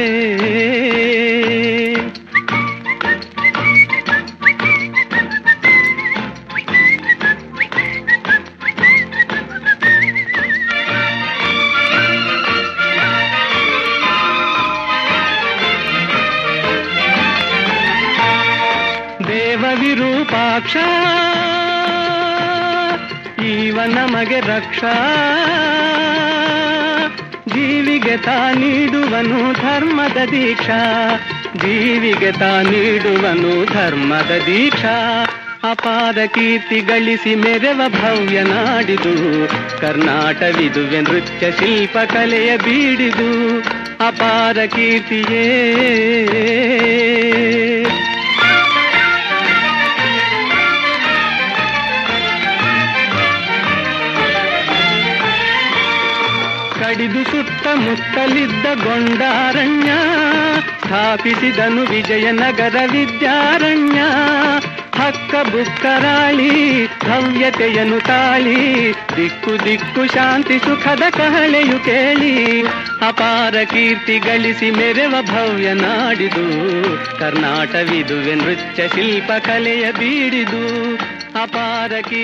[SPEAKER 8] ದೇವ ವಿರೂಪಾಕ್ಷ ಈವ ನಮಗೆ ರಕ್ಷಾ ಜೀವಿಗೆ ತಾ ನೀಡುವನು ಧರ್ಮದ ದೀಕ್ಷಾ ಜೀವಿಗೆ ತಾ ನೀಡುವನು ಧರ್ಮದ ದೀಕ್ಷಾ ಅಪಾರ ಕೀರ್ತಿ ಗಳಿಸಿ ಮೆರೆವ ಭವ್ಯ ನಾಡಿದು ಕರ್ನಾಟವಿದುವೆ ನೃತ್ಯ ಶಿಲ್ಪ ಕಲೆಯ ಬೀಡಿದು ಅಪಾರ ಕೀರ್ತಿಯೇ ಕಡಿದು ಸುತ್ತಮುತ್ತಲಿದ್ದ ಗೊಂಡಾರಣ್ಯ ಸ್ಥಾಪಿಸಿದನು ವಿಜಯನಗರ ವಿದ್ಯಾರಣ್ಯ ಹಕ್ಕ ಬುಕ್ಕರಾಳಿ ಭವ್ಯತೆಯನ್ನು ತಾಳಿ ದಿಕ್ಕು ದಿಕ್ಕು ಶಾಂತಿ ಸುಖದ ಕಹಳೆಯು ಕೇಳಿ ಅಪಾರ ಕೀರ್ತಿ ಗಳಿಸಿ ಮೆರೆವ ಭವ್ಯ ನಾಡಿದು ಕರ್ನಾಟವಿದುವೆ ನೃತ್ಯ ಶಿಲ್ಪ ಕಲೆಯ ಬೀಡಿದು ಅಪಾರ ಕೀರ್ತಿ